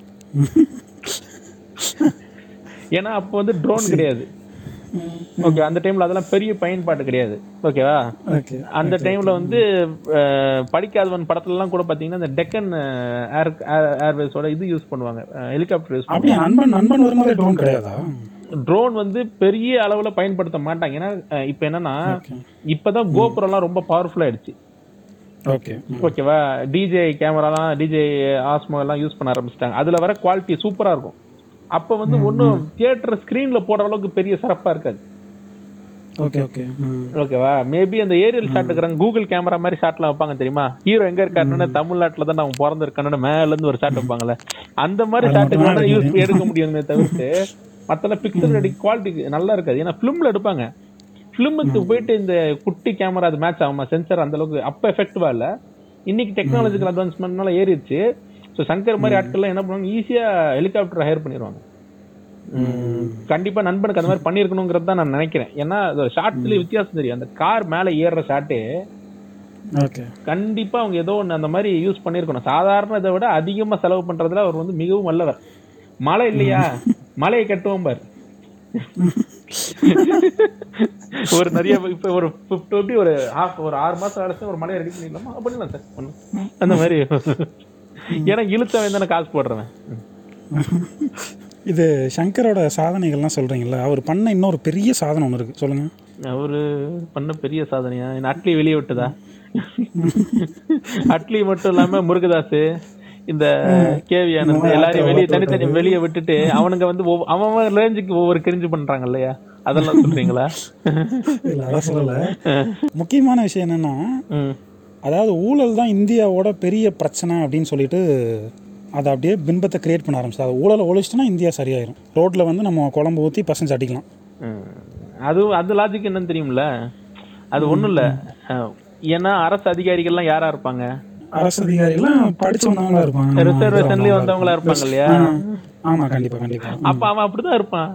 ஏன்னா அப்போ வந்து ட்ரோன் கிடையாது ஓகே அந்த டைம்ல அதெல்லாம் பெரிய பயன்பாடு கிடையாது ஓகேவா ஓகே அந்த டைம்ல வந்து அஹ், படிக்காதவன் படத்துல எல்லாம் கூட பாத்தீங்கன்னா இந்த டெக்கன் ஏர் ஏர்வேஸோட இது யூஸ் பண்ணுவாங்க ஹெலிகாப்டர் யூஸ் அப்படியே நண்பன் நண்பன் வரும்போது ட்ரோன் கிடையாதா ட்ரோன் வந்து பெரிய அளவுல பயன்படுத்த மாட்டாங்க ஏன்னா அஹ், இப்ப என்னன்னா ஓகே இப்பதான் கோபுரம் எல்லாம் ரொம்ப பவர்ஃபுல் ஆயிடுச்சு ஓகே ஓகேவா டிஜே கேமராலாம் டிஜே ஆஸ்மோ எல்லாம் யூஸ் பண்ண ஆரம்பிச்சிட்டாங்க அதுல வர குவாலிட்டி சூப்பரா இருக்கும் அப்ப வந்து ஒன்னும் தியேட்டர் ஸ்கிரீன்ல போடுற அளவுக்கு பெரிய சிறப்பா இருக்காது ஓகே ஓகே ஓகேவா மேபி அந்த ஏரியல் ஷாட் இருக்கிறாங்க கூகுள் கேமரா மாதிரி ஷாட்லாம் வைப்பாங்க தெரியுமா ஹீரோ எங்க இருக்காருன்னு தமிழ்நாட்டுல தான் அவன் பிறந்திருக்கானு மேல இருந்து ஒரு ஷாட் வைப்பாங்கல்ல அந்த மாதிரி ஷாட்டுக்கு தான் யூஸ் எடுக்க முடியுமே தவிர்த்து மத்தெல்லாம் பிக்சல் ரெடி குவாலிட்டி நல்லா இருக்காது ஏன்னா பிலிம்ல எடுப்பாங்க பிலிமுக்கு போயிட்டு இந்த குட்டி கேமரா அது மேட்ச் ஆகுமா சென்சர் அந்த அளவுக்கு அப்ப எஃபெக்டிவா இல்ல இன்னைக்கு டெக்னாலஜிக்கல் அட்வான்ஸ்மெண்ட்னால ஏறிடுச்சு ஸோ சங்கர் மாதிரி ஆட்கள்லாம் என்ன பண்ணுவாங்க ஈஸியா ஹெலிகாப்டர் ஹையர் பண்ணிடுவாங்க ம், கண்டிப்பா நண்பனுக்கு அந்த மாதிரி பண்ணிருக்கணுங்கிறது தான் நான் நினைக்கிறேன் ஏன்னா ஷார்ட்ஸ்லயே வித்தியாசம் தெரியும் அந்த கார் மேல ஏறுற ஷாட்டு ஓகே கண்டிப்பா அவங்க ஏதோ ஒண்ணு அந்த மாதிரி யூஸ் பண்ணிருக்கணும் சாதாரண இதை விட அதிகமா செலவு பண்றதுல அவர் வந்து மிகவும் வல்லவர் மழை இல்லையா மலையை கட்டுவோம் பாரு ஒரு நிறைய இப்ப ஒரு பிப்டி ஒரு half ஒரு ஆறு மாசம் வேலை செஞ்சு ஒரு மலையை ரெடி பண்ணிடலாமா பண்ணிடலாம் சார் ஒண்ணு. அந்த மாதிரி ஏன்னா இழுத்தவன் தானே காசு போடுறவன் இது சங்கரோட சாதனைகள்லாம் சொல்றீங்கல்ல அவர் பண்ண இன்னொரு பெரிய சாதனை ஒன்று இருக்கு சொல்லுங்க அவரு பண்ண பெரிய சாதனையா என்ன அட்லி வெளியே விட்டதா அட்லி மட்டும் இல்லாம முருகதாஸ் இந்த கேவி ஆனந்த் எல்லாரையும் வெளியே தனித்தனி வெளியே விட்டுட்டு அவனுங்க வந்து ஒவ்வொ- அவன் அவன் ரேஞ்சுக்கு ஒவ்வொரு கிரிஞ்சு பண்றாங்க இல்லையா அதெல்லாம் சொல்றீங்களா இல்ல அதை சொல்லல முக்கியமான விஷயம் என்னன்னா ம். அதாவது ஊழல் தான் இந்தியாவோட பெரிய பிரச்சனை அப்படின்னு சொல்லிட்டு அதை அப்படியே பின்பத்தை கிரியேட் பண்ண ஆரம்பிச்சு அது ஊழலை ஒழிச்சிட்டோன்னா இந்தியா சரியாயிரும் ரோட்ல வந்து நம்ம குழம்பு ஊற்றி பசங்க அடிக்கலாம் ம். அது அது லாஜிக் என்னன்னு தெரியும்ல அது ஒண்ணும் இல்ல அஹ், ஏன்னா அரசு அதிகாரிகள்லாம் யாரா இருப்பாங்க அரசு அதிகாரிகள்லாம் படிச்சவங்களா இருப்பாங்க ரிசர்வேஷன்லயே வந்தவங்களா இருப்பாங்க இல்லையா ஆ, ஆமா கண்டிப்பா கண்டிப்பா அப்ப அவன் அப்படிதான் இருப்பான்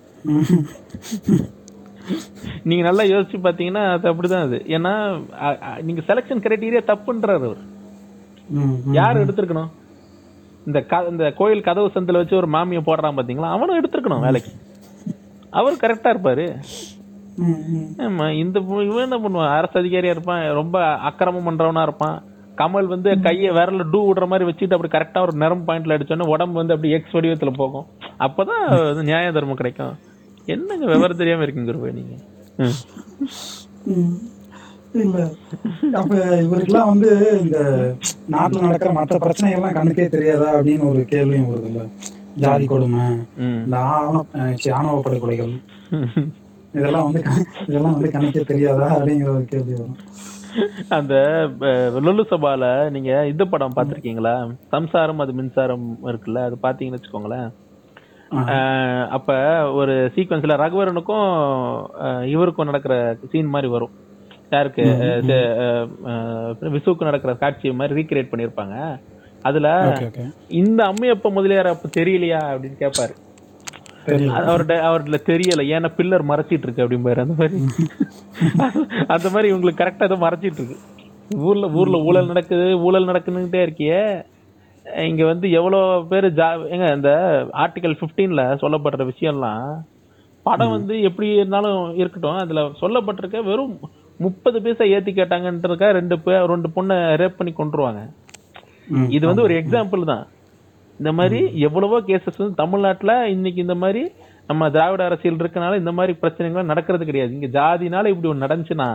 நீங்க நல்லா யோசிச்சு பாத்தீங்கன்னா அது அப்படிதான் அது ஏன்னா அ- அ- நீங்க செலக்ஷன் கிரைட்டீரியா தப்புன்றாரு அவர் ம், ம். யார் எடுத்திருக்கணும் இந்த க- இந்த கோயில் கதவு சந்தில வச்சு ஒரு மாமியை போடுறான் பாத்தீங்களா அவனும் எடுத்திருக்கணும் வேலைக்கு அவர் கரெக்டா இருப்பாரு ம், ம். ஆமா இந்த பு- இவன் என்ன பண்ணுவான் அரசு அதிகாரியா இருப்பான் ரொம்ப அக்கிரமம் பண்றவனா இருப்பான் கமல் வந்து கையை விரல டூ விடுற மாதிரி வச்சுட்டு அப்படி கரெக்டா ஒரு நரம்பு பாயிண்ட்ல அடிச்சோன்னே உடம்பு வந்து அப்படி எக்ஸ் வடிவத்துல போகும் அப்பதான் வந்து நியாய தர்மம் கிடைக்கும் என்னங்க விவரம் தெரியாம இருக்கீங்க குருவே நீங்க ம். ம். இல்ல அப்ப இவருக்கெல்லாம் வந்து இந்த நாட்டுல நடக்கிற மற்ற பிரச்சனைகள்லாம் கண்ணுக்கே தெரியாதா அப்படின்னு ஒரு கேள்வியும் வருது இல்ல ஜாதி கொடுமை ம். இந்த ஆணவ அஹ் சி, ஆணவ படுகொலைகள் இதெல்லாம் வந்து கண்- இதெல்லாம் வந்து கண்ணுக்கே தெரியாதா அப்படிங்கிற ஒரு கேள்வி வரும் அந்த அஹ், லுலு சபால நீங்க இந்த படம் பாத்திருக்கீங்களா சம்சாரம் அது மின்சாரம் இருக்குல்ல அது பாத்தீங்கன்னு வச்சுக்கோங்களேன் அஹ், அப்ப ஒரு சீக்வன்ஸ்ல ரகுவரனுக்கும் அஹ், இவருக்கும் நடக்கிற சீன் மாதிரி வரும் யாருக்கு அஹ், இது, அஹ், அஹ், விசுவுக்கு நடக்கிற காட்சி மாதிரி ரீக்ரியேட் பண்ணிருப்பாங்க அதுல ஓகே ஓகே இந்த அம்மையப்ப முதலியார் அப்ப தெரியலையா அப்படின்னு கேட்பாரு தெரியல அது அவர்ட்ட அவர்ல தெரியல ஏன்னா பில்லர் மறைச்சிட்டு இருக்கு அப்படிம்பாரு அந்த மாதிரி அந்த மாதிரி இவங்களுக்கு கரெக்டா ஏதோ மறைச்சிட்டு இருக்கு ஊர்ல ஊர்ல ஊழல் நடக்குது ஊழல் நடக்குன்னுட்டே இருக்கியே இங்க வந்து எவ்வளவு பேரு ஜா ஏங்க இந்த ஆர்டிகல் 15ல சொல்லப்படுற விஷயம்லாம் படம் வந்து எப்படி இருந்தாலும் இருக்கட்டும் அதுல சொல்லப்பட்டிருக்க வெறும் முப்பது பைசா ஏத்தி கேட்டாங்கன்றதுக்கா ரெண்டு பேர் ரெண்டு பொண்ணை ரேப் பண்ணி கொண்டுருவாங்க ம். இது வந்து ஒரு எக்ஸாம்பிள் தான் இந்த மாதிரி எவ்வளவோ கேசஸ் வந்து தமிழ்நாட்டுல இன்னைக்கு இந்த மாதிரி நம்ம திராவிட அரசியல் இருக்கனால இந்த மாதிரி பிரச்சனைகள் நடக்கிறது கிடையாது இங்க ஜாதினால இப்படி ஒண்ணு நடந்துச்சுன்னா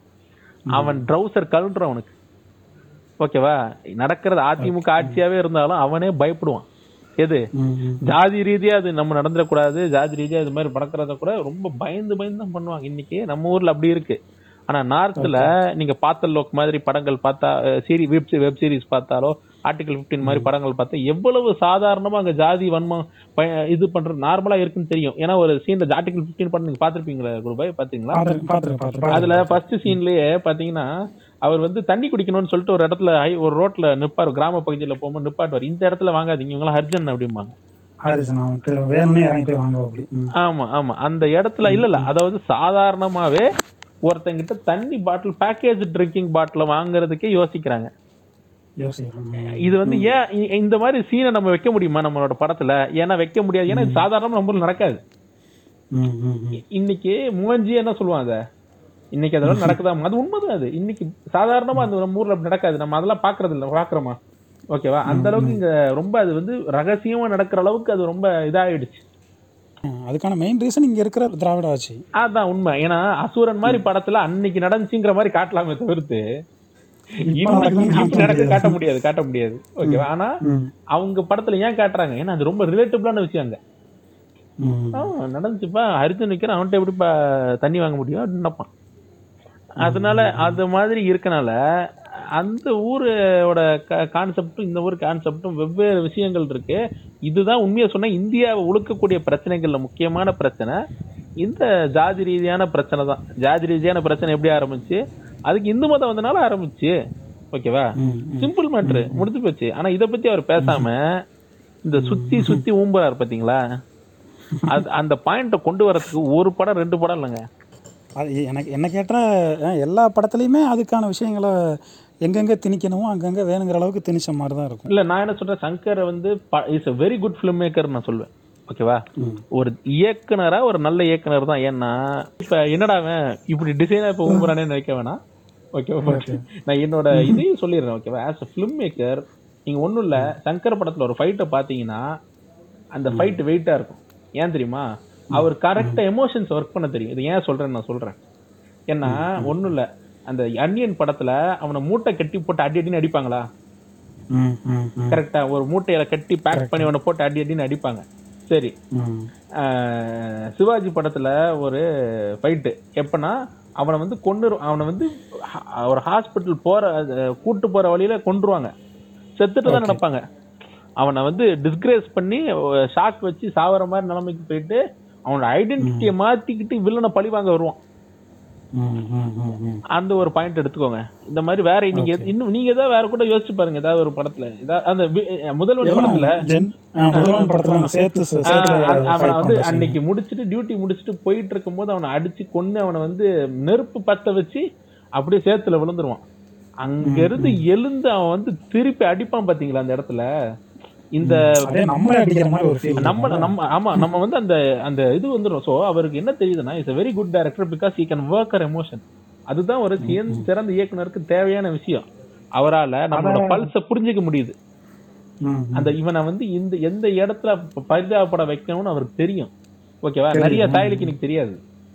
அவன் ட்ரௌசர் கழுன்ற அவனுக்கு ஓகேவா நடக்கிறது அதிமுக ஆட்சியாவே இருந்தாலும் அவனே பயப்படுவான் எது ம், ம். ஜாதி ரீதியா அது நம்ம நடந்துடக்கூடாது ஜாதி ரீதியா இது மாதிரி நடக்கிறத கூட ரொம்ப பயந்து பயந்து தான் பண்ணுவாங்க இன்னைக்கு நம்ம ஊர்ல அப்படி இருக்கு ஆனா நார்த்ல நீங்க பாத்தல் லோக் மாதிரி படங்கள் பார்த்தா சீரி வெப் வெப் சீரிஸ் பார்த்தாலோ ஆர்டிகல் 15 மாதிரி படங்கள் பார்த்தா எவ்வளவு சாதாரணமா அங்க ஜாதி வன்மம் பய- இது பண்றது நார்மலா இருக்குன்னு தெரியும் ஏன்னா ஒரு சீன்ல ஆர்டிகல் 15 படம் நீங்க பாத்திருப்பீங்களா குருபாய் பாத்தீங்களா பார்த்திருக்கேன், பார்த்திருக்கேன், பார்த்திருக்கேன். அதுல ஃபர்ஸ்ட் சீன்லயே பாத்தீங்கன்னா அவர் வந்து தண்ணி குடிக்கணும்னு சொல்லிட்டு ஒரு இடத்துல ஹை- ஒரு ரோட்ல நிப்பார் கிராம பகுதியில போகும்போது நிப்பாட்டுவார் இந்த இடத்துல வாங்காதீங்க இவங்களாம் ஹர்ஜன் அப்படிம்பாங்க ஹாரிசன் அவனுக்கு வேணும்னே இறங்கி போய் வாங்க அப்படி ம். ஆமா ஆமா அந்த இடத்துல இல்ல இல்ல அதாவது சாதாரணமாவே ஒருத்தங்கிட்ட தண்ணி பாட்டில் பேக்கேஜ் ட்ரிங்கிங் பாட்டில் வாங்குறதுக்கே யோசிக்கிறாங்க யோசிக்கிறேன் ம். இது வந்து ஏன் இ- இந்த மாதிரி சீனை நம்ம வைக்க முடியுமா நம்மளோட படத்துல ஏன்னா வைக்க முடியாது ஏன்னா இது சாதாரணமா நம்ம ஊர்ல நடக்காது ம், ம், ம். இன்னைக்கு மூஞ்சி என்ன சொல்லுவாங்க இன்னைக்கு அதெல்லாம் நடக்குதா அது உண்மைதான் அது இன்னைக்கு சாதாரணமா அந்த நம்ம ஊர்ல அப்படி நடக்காது நம்ம அதெல்லாம் பாக்குறது இல்ல பாக்குறோமா ஓகேவா அந்த அளவுக்கு இங்க ரொம்ப அது வந்து ரகசியமா நடக்கிற அளவுக்கு அது ரொம்ப இதாயிடுச்சு ம், அதுக்கான மெயின் ரீசன் இங்க இருக்கிற திராவிட ஆட்சி அதான் உண்மை ஏன்னா அசுரன் மாதிரி படத்துல அன்னைக்கு நடந்துச்சுங்கிற மாதிரி காட்டலாமே தவிர்த்து இன்னைக்கு இப்படி நடக்க காட்ட முடியாது காட்ட முடியாது ஓகேவா ஆனா ம், அவங்க படத்துல ஏன் காட்டுறாங்க ஏன்னா அது ரொம்ப ரிலேட்டபிளான விஷயம் அங்க ம். ஆ, நடந்துச்சுப்பா அரிஜன் நிக்கிறான் அவன்கிட்ட எப்படிப்பா தண்ணி வாங்க முடியும் அப்படின்னு நினைப்பான் அதனால அது மாதிரி இருக்கனால அந்த ஊரோட கான்செப்டும் இந்த ஊர் கான்செப்டும் வெவ்வேறு விஷயங்கள் இருக்கு இதுதான் உண்மையை சொன்னா இந்தியாவை உழுக்கக்கூடிய பிரச்சனைகள்ல முக்கியமான பிரச்சனை இந்த ஜாதி ரீதியான பிரச்சனை தான் ஜாதி ரீதியான பிரச்சனை எப்படி ஆரம்பிச்சு அதுக்கு இந்து மதம் வந்தனால ஆரம்பிச்சு ஓகேவா ம், சிம்பிள் மேட்ரு முடிஞ்சு போச்சு ஆனா இத பத்தி அவர் பேசாம இந்த சுத்தி சுத்தி ஊம்புறாரு பாத்தீங்களா அது அந்த பாயிண்ட கொண்டு வரதுக்கு ஒரு படம் ரெண்டு படம் இல்லைங்க அது எனக்கு என்ன கேட்டால் எல்லா படத்துலையுமே அதுக்கான விஷயங்களை எங்கெங்கே திணிக்கணுமோ அங்கங்கே வேணுங்கிற அளவுக்கு திணிச்ச மாதிரி தான் இருக்கும் இல்ல நான் என்ன சொல்றேன் சங்கர் வந்து is a very good film maker நான் சொல்லுவேன் ஓகேவா ம். ஒரு இயக்குனரா ஒரு நல்ல இயக்குனர் தான் ஏன்னா இப்ப என்னடா அவன் இப்படி டிசைனா இப்ப ஊம்புறானே நினைக்க வேணாம் ஓகேவா நான் என்னோட இதையும் சொல்லிடுறேன் ஓகேவா ஆஸ் அ ஃபிலிம் மேக்கர் நீங்க ஒண்ணும் இல்ல சங்கர் படத்துல ஒரு ஃபைட்டை பாத்தீங்கன்னா அந்த ஃபைட் வெயிட்டா இருக்கும் ஏன் தெரியுமா அவர் கரெக்டா எமோஷன்ஸ் ஒர்க் பண்ண தெரியும் இது ஏன் சொல்றேன்னு நான் சொல்றேன் ஏன்னா ஒண்ணும் இல்ல அந்த அன்னியன் படத்துல அவனை மூட்டை கட்டி போட்டு அடி அடின்னு அடிப்பாங்களா ம் ம் ம் கரெக்டா ஒரு மூட்டையில கட்டி பேக் பண்ணி அவனை போட்டு அடி அடின்னு அடிப்பாங்க சரி ம் ஆஹ் சிவாஜி படத்துல ஒரு ஃபைட்டு எப்பனா அவனை வந்து கொண்டு அவனை வந்து ஹ- ஒரு ஹாஸ்பிட்டல் போற அஹ், கூட்டு போற வழியில கொன்றுவாங்க செத்துட்டு தான் நடப்பாங்க அவனை வந்து டிஸ்கிரேஸ் பண்ணி ஷாக் வச்சு சாவற மாதிரி நிலைமைக்கு போயிட்டு அவனோட ஐடென்டிட்டியை மாத்திக்கிட்டு வில்லனை பழி வாங்க வருவான் ம் ம் ம் ம் அந்த ஒரு பாயிண்ட் எடுத்துக்கோங்க இந்த மாதிரி வேற நீங்க இன்னும் நீங்க ஏதாவது வேற கூட யோசிச்சு பாருங்க ஏதாவது ஒரு படத்துல ஏதாவது அந்த வி- முதல்வன் படத்துல ஜென் ஆ, முதல்வன் படத்துல அவங்க சேர்த்து சே- சேர்த்து ஆஹ் அவ- அவனை fight வந்து பண்ற scene. அன்னைக்கு முடிச்சிட்டு டியூட்டி முடிச்சிட்டு போயிட்டு இருக்கும்போது அவனை அடிச்சு கொன்னு அவனை வந்து நெருப்பு பத்த வச்சு அப்படியே சேத்துல விழுந்துருவான் அங்க இருந்து எழுந்து அவன் வந்து திருப்பி அடிப்பான் பாத்தீங்களா அந்த இடத்துல இந்த அப்படியே நம்மளே அடிக்கிற மாதிரி ஒரு ஃபீல் நம்ம நம்ம ஆமா நம்ம வந்து அந்த அந்த இது வந்துடும் சோ அவருக்கு என்ன தெரியுதுன்னா is a very good director because he can work her emotion அதுதான் ஒரு சிறந்த- சிறந்த இயக்குனருக்கு தேவையான விஷயம் அவரால நம்மளோட பல்ஸ புரிஞ்சுக்க முடியுது ம் அந்த இவனை வந்து இந்த எந்த இடத்துல ப- பரிதாபப்பட வைக்கணும்னு அவருக்கு தெரியும் ஓகேவா நிறைய சாயலுக்கு எனக்கு தெரியாது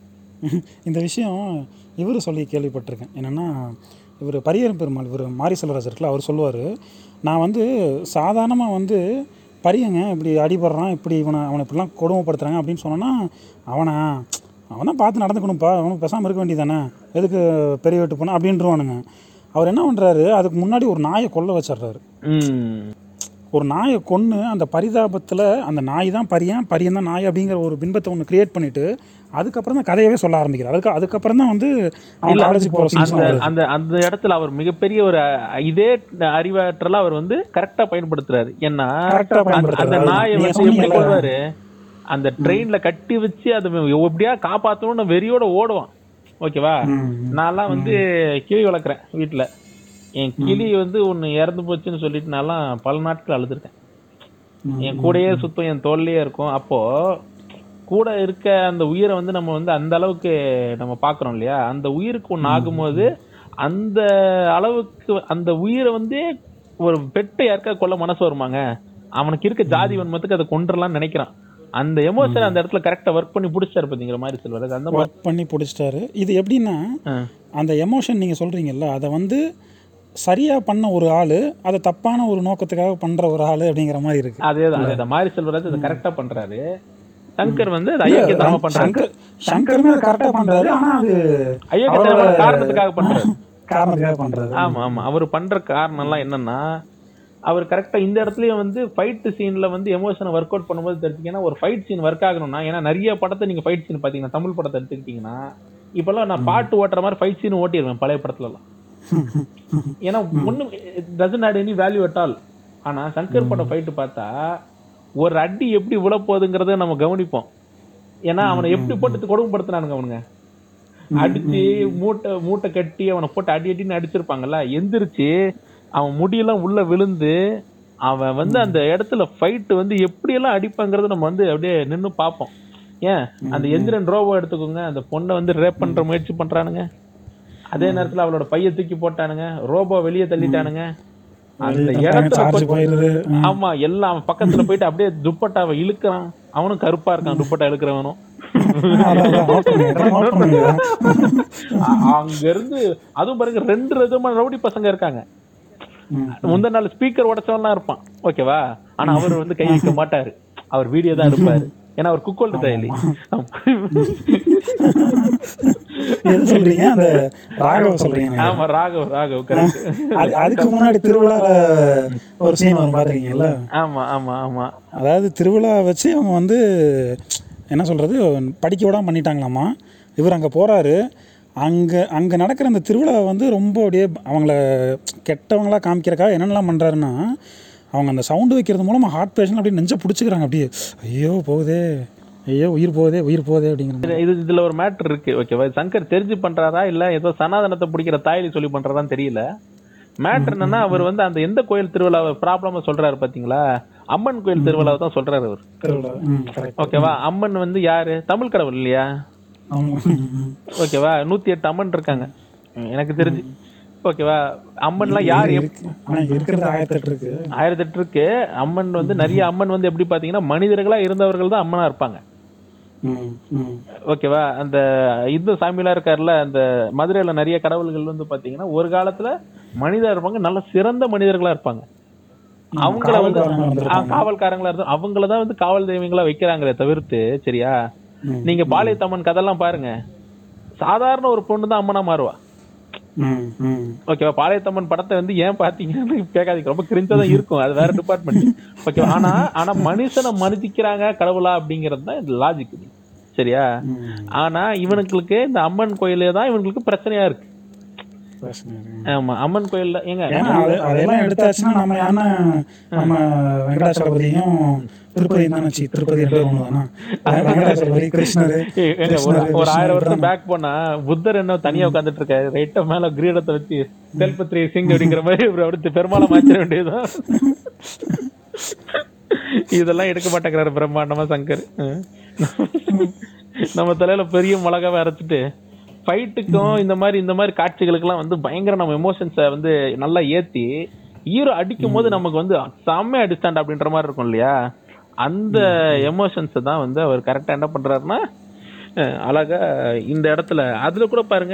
இந்த விஷயம் இவர் சொல்லி கேள்விப்பட்டிருக்கேன் என்னென்னா இவர் பரியரும் பெருமாள் இவர் மாரி செல்வராஜ் இருக்குல்ல அவர் சொல்லுவார் நான் வந்து சாதாரணமாக வந்து பரியங்க இப்படி அடிபடுறான் இப்படி இவனை அவனை இப்படிலாம் கொடுமைப்படுத்துறாங்க அப்படின்னு சொன்னோன்னா அவனா அவனை பார்த்து நடந்துக்கணும்ப்பா அவனுக்கு பேசாமல் இருக்க வேண்டியதானே எதுக்கு பெரிய வீட்டு போனா அப்படின்றவானுங்க அவர் என்ன பண்ணுறாரு அதுக்கு முன்னாடி ஒரு நாயை கொல்ல வச்சிடுறாரு உம் ஒரு நாயை கொன்று அந்த பரிதாபத்தில் அந்த நாய் தான் பரியன் பரியன் தான் நாய் அப்படிங்கிற ஒரு பின்பத்தை ஒன்று கிரியேட் பண்ணிட்டு அதுக்கப்புறம் தான் கதையவே சொல்ல ஆரம்பிக்கிறார் அதுக்கு அதுக்கப்புறம் தான் வந்து அவன் இல்ல, காலேஜ் போகிற அந்த சீன்ஸ் அந்த அந்த இடத்துல அவர் மிகப்பெரிய ஒரு அஹ், இதே அறிவாற்றல அவர் வந்து கரெக்டா பயன்படுத்துறாரு ஏன்னா Correct ஆ அந்த- அந்த பயன்படுத்துறாரு. நாயை நீங்க வந்து எப்படி சொன்னீங்கல்ல. கொள்வாரு அந்த ட்ரெயின்ல கட்டி வச்சு அதை எப்படியா காப்பாத்தணும்னு வெறியோட ஓடுவான் ஓகேவா நான்லாம் வந்து கிளி வளர்க்குறேன் வீட்டுல என் கிளி வந்து ஒன்னு இறந்து போச்சுன்னு சொல்லிட்டு நான்லாம் பல நாட்கள் அழுதுருக்கேன் என் கூடயே சுத்தம் என் தோல்லையே இருக்கும் அப்போ கூட இருக்க அந்த உயிரை வந்து நம்ம வந்து அந்த அளவுக்கு நம்ம பாக்குறோம் இல்லையா அந்த உயிருக்கு ஒண்ணு ஆகும்போது அந்த அளவுக்கு அந்த உயிரை வந்து ஒரு பெட்டை யாருக்கா கொல்ல மனசு வருமாங்க அவனுக்கு இருக்க ஜாதி வன்மத்துக்கு அதை கொண்டுடலாம்னு நினைக்கிறான் அந்த எமோஷன் அந்த இடத்துல கரெக்டா ஒர்க் பண்ணி பிடிச்சாரு பாத்தீங்கிற மாதிரி செல்வராஜ் அந்த மாதிரி ஒர்க் பண்ணி பிடிச்சிட்டாரு இது எப்படின்னா ஆ. அந்த எமோஷன் நீங்கள் சொல்கிறீங்கல்ல அதை வந்து சரியாக பண்ண ஒரு ஆள் அதை தப்பான ஒரு நோக்கத்துக்காக பண்ணுற ஒரு ஆள் அப்படிங்கிற மாதிரி இருக்கு அதேதான் அதேதான் மாரி செல்வராஜ் அதை கரெக்டா பண்றாரு சங்கர் வந்து அது ஐயக்கியத்தனமா பண்றாரு சங்கர் சங்கருமே அதை கரெக்டாக பண்ணுறாரு ஆனால் அது ஐயக்கியத்தனமான காரணத்துக்காக பண்றாரு காரணத்துக்காக பண்ணுறாரு ஆமா ஆமா அவர் பண்ற காரணம் எல்லாம் என்னன்னா அவர் கரெக்டா இந்த இடத்துலயும் வந்து ஃபைட் சீன்ல வந்து எமோஷனை ஒர்க் அவுட் பண்ணும்போது தெரிஞ்சுக்கன்னா ஒரு ஃபைட் சீன் ஒர்க் ஆகணும்னா ஏன்னா நிறைய படத்தை நீங்க ஃபைட் சீன் பாத்தீங்கன்னா தமிழ் படத்தை எடுத்துக்கிட்டீங்கன்னா இப்பெல்லாம் நான் பாட்டு ஓட்டுற மாதிரி ஃபைட் சீன் ஓட்டிடுவேன் பழைய படத்துல எல்லாம் ஏன்னா ஒண்ணும் doesn't add any value at all ஆனா சங்கர் படம் ஃபைட்டு பார்த்தா ஒரு அடி எப்படி விழ போகுதுங்கிறத நம்ம கவனிப்போம் ஏன்னா அவனை எப்படி போட்டு கொடுமைப்படுத்தினானுங்க அவனுங்க அடிச்சு மூட்டை மூட்டை கட்டி அவனை போட்டு அடி அடின்னு அடிச்சிருப்பாங்கல்ல எந்திரிச்சு அவன் முடியெல்லாம் உள்ள விழுந்து அவன் வந்து அந்த இடத்துல ஃபைட் வந்து எப்படி எல்லாம் அடிப்பாங்கிறத நம்ம வந்து அப்படியே நின்னு பார்ப்போம் ஏன் அந்த எந்திரன் ரோபோ எடுத்துக்கோங்க அந்த பொண்ணை வந்து ரேப் பண்ற முயற்சி பண்றானுங்க அதே நேரத்துல அவளோட பைய தூக்கி போட்டானுங்க ரோபோ வெளியே தள்ளிட்டானுங்க அந்த இடத்துல சார்ஜ் கொஞ்சம்- போயிடுது ஆமா எல்லாம் அவன் பக்கத்துல போயிட்டு அப்படியே துப்பட்டாவை இழுக்கிறான் அவனும் கருப்பா இருக்கான் துப்பட்டா இழுக்கிறவனும் note பண்ணுங்க, note பண்ணுங்க. அ- அங்க இருந்து அதுவும் பாருங்க ரெண்டு விதமான ரவுடி பசங்க இருக்காங்க ம். முந்தின நாள் ஸ்பீக்கர் உடைச்சவன்லாம் இருப்பான் ஓகேவா ஆனா அவர் வந்து கை வைக்க மாட்டாரு அவர் வீடியோ தான் எடுப்பாரு ஏன்னா அவர் குக்கோல்டு தயலி எது சொல்றீங்க அந்த ராகவ சொல்றீங்க ஆமா ராகவ் ராகவ் கரெக்ட் அது- அதுக்கு முன்னாடி திருவிழால ஒரு சீன் வரும் பாத்துருக்கீங்கல்ல ஆமா ஆமா ஆமா அதாவது திருவிழா வச்சு அவங்க வந்து என்ன சொல்றது படிக்க விடாம பண்ணிட்டாங்களாமா இவர் அங்க போறாரு அங்க அங்க நடக்கிற அந்த திருவிழா வந்து ரொம்ப அப்படியே அவங்கள கெட்டவங்களா காமிக்கிறக்காக என்னென்னலாம் பண்றாருன்னா அவங்க அந்த சவுண்டு வைக்கிறது மூலமா ஹார்ட் பேஷன் அப்படியே நெஞ்ச பிடிச்சிக்கிறாங்க அப்படியே ஐயோ போகுதே ஐயோ உயிர் போகுதே உயிர் போகுதே அப்படிங்கிற மாதிரி. இது இது- இதுல ஒரு மேட்டர் இருக்கு ஓகேவா சங்கர் தெரிஞ்சு பண்றாரா இல்ல ஏதோ சனாதனத்தை பிடிக்கிற தாயலி சொல்லி பண்றதான்னு தெரியல மேட்டர் என்னன்னா அவர் வந்து அந்த எந்த கோயில் திருவிழாவை ப்ராப்ளமா சொல்றாரு பாத்தீங்களா அம்மன் கோயில் திருவிழாவை தான் சொல்றாரு அவர் திருவிழா ம் correct. ஓகேவா அம்மன் வந்து யாரு தமிழ் கடவுள் இல்லையா ஆமா. ஓகேவா நூத்தி எட்டு அம்மன் இருக்காங்க ம், எனக்கு தெரிஞ்சு ஓகேவா அம்மன்லாம் யார் எப்- இருக்கு. ஆனா இருக்கிறது ஆயிரத்தெட்டு இருக்கு ஆயிரத்தி எட்டு இருக்கு அம்மன் வந்து நிறைய அம்மன் வந்து எப்படி பாத்தீங்கன்னா மனிதர்களா இருந்தவர்கள் தான் அம்மனா இருப்பாங்க ம், ம். ஓகேவா அந்த இந்து சாமியெல்லாம் இருக்காருல்ல அந்த மதுரையில நிறைய கடவுள்கள் வந்து பாத்தீங்கன்னா ஒரு காலத்துல மனிதா இருப்பாங்க நல்ல சிறந்த மனிதர்களா இருப்பாங்க அவங்கள வந்து காவல்காரங்களா இருந்திருப்பாங்க. ஆ, காவல்காரங்களா இருந்தா அவங்கள தான் வந்து காவல் தெய்வங்களா வைக்கிறாங்களே தவிர்த்து சரியா ம். நீங்க பாளையத்தம்மன் கதெல்லாம் பாருங்க சாதாரண ஒரு பொண்ணு தான் அம்மனா மாறுவா ம், ம். ஓகேவா பாளையத்தம்மன் படத்தை வந்து ஏன் பாத்தீங்கன்னு கேட்காதீங்க ரொம்ப கிரிஞ்சா தான் இருக்கும் அது வேற டிபார்ட்மெண்ட் ஓகேவா ஆனா ஆனா மனுஷனை மதிக்கிறாங்க கடவுளா அப்படிங்கிறது தான் இந்த லாஜிக் சரியா ம். ஆனா இவனுங்களுக்கு இந்த அம்மன் கோயிலே தான் இவனுங்களுக்கு பிரச்சனையா இருக்கு பிரச்சனை இருக்கு. ஆமா அம்மன் கோயில்ல ஏங்க ஏன்னா அது அதெல்லாம் எடுத்தாச்சுன்னா நம்ம யாருன்னா நம்ம வெங்கடாச்சலபதியும் திருப்பதி தானே சி திருப்பதி ரெண்டு ஒன்று தானே வெங்கடாச்சலபதி கிருஷ்ணர் ஏய், ஏங்க, ஒரு ஒரு ஆயிரம் வருஷம் பேக் போனா புத்தர் என்ன தனியா உட்காந்துட்டு இருக்காரு ரைட்ட மேல கிரீடத்தை வச்சு தெல்பத்ரி சிங் அப்படிங்கிற மாதிரி இவர் அடுத்து பெருமாளை மாத்திர வேண்டியதுதான் இதெல்லாம் எடுக்க மாட்டேங்கிறாரு பிரம்மாண்டமா சங்கர் ம். நம்ம தலையில பெரிய மிளகாவை அரைச்சிட்டு ஃபைட்டுக்கும் இந்த மாதிரி இந்த மாதிரி காட்சிகளுக்கெல்லாம் வந்து பயங்கர நம்ம எமோஷன்ஸை வந்து நல்லா ஏத்தி ஹீரோ அடிக்கும் போது நமக்கு வந்து செம்ம அடிஸ்டாண்ட் அப்படின்ற மாதிரி இருக்கும் இல்லையா அந்த எமோஷன்ஸ் தான் வந்து அவர் கரெக்டா என்ன பண்றாருன்னா அஹ், அழகா இந்த இடத்துல அதுல கூட பாருங்க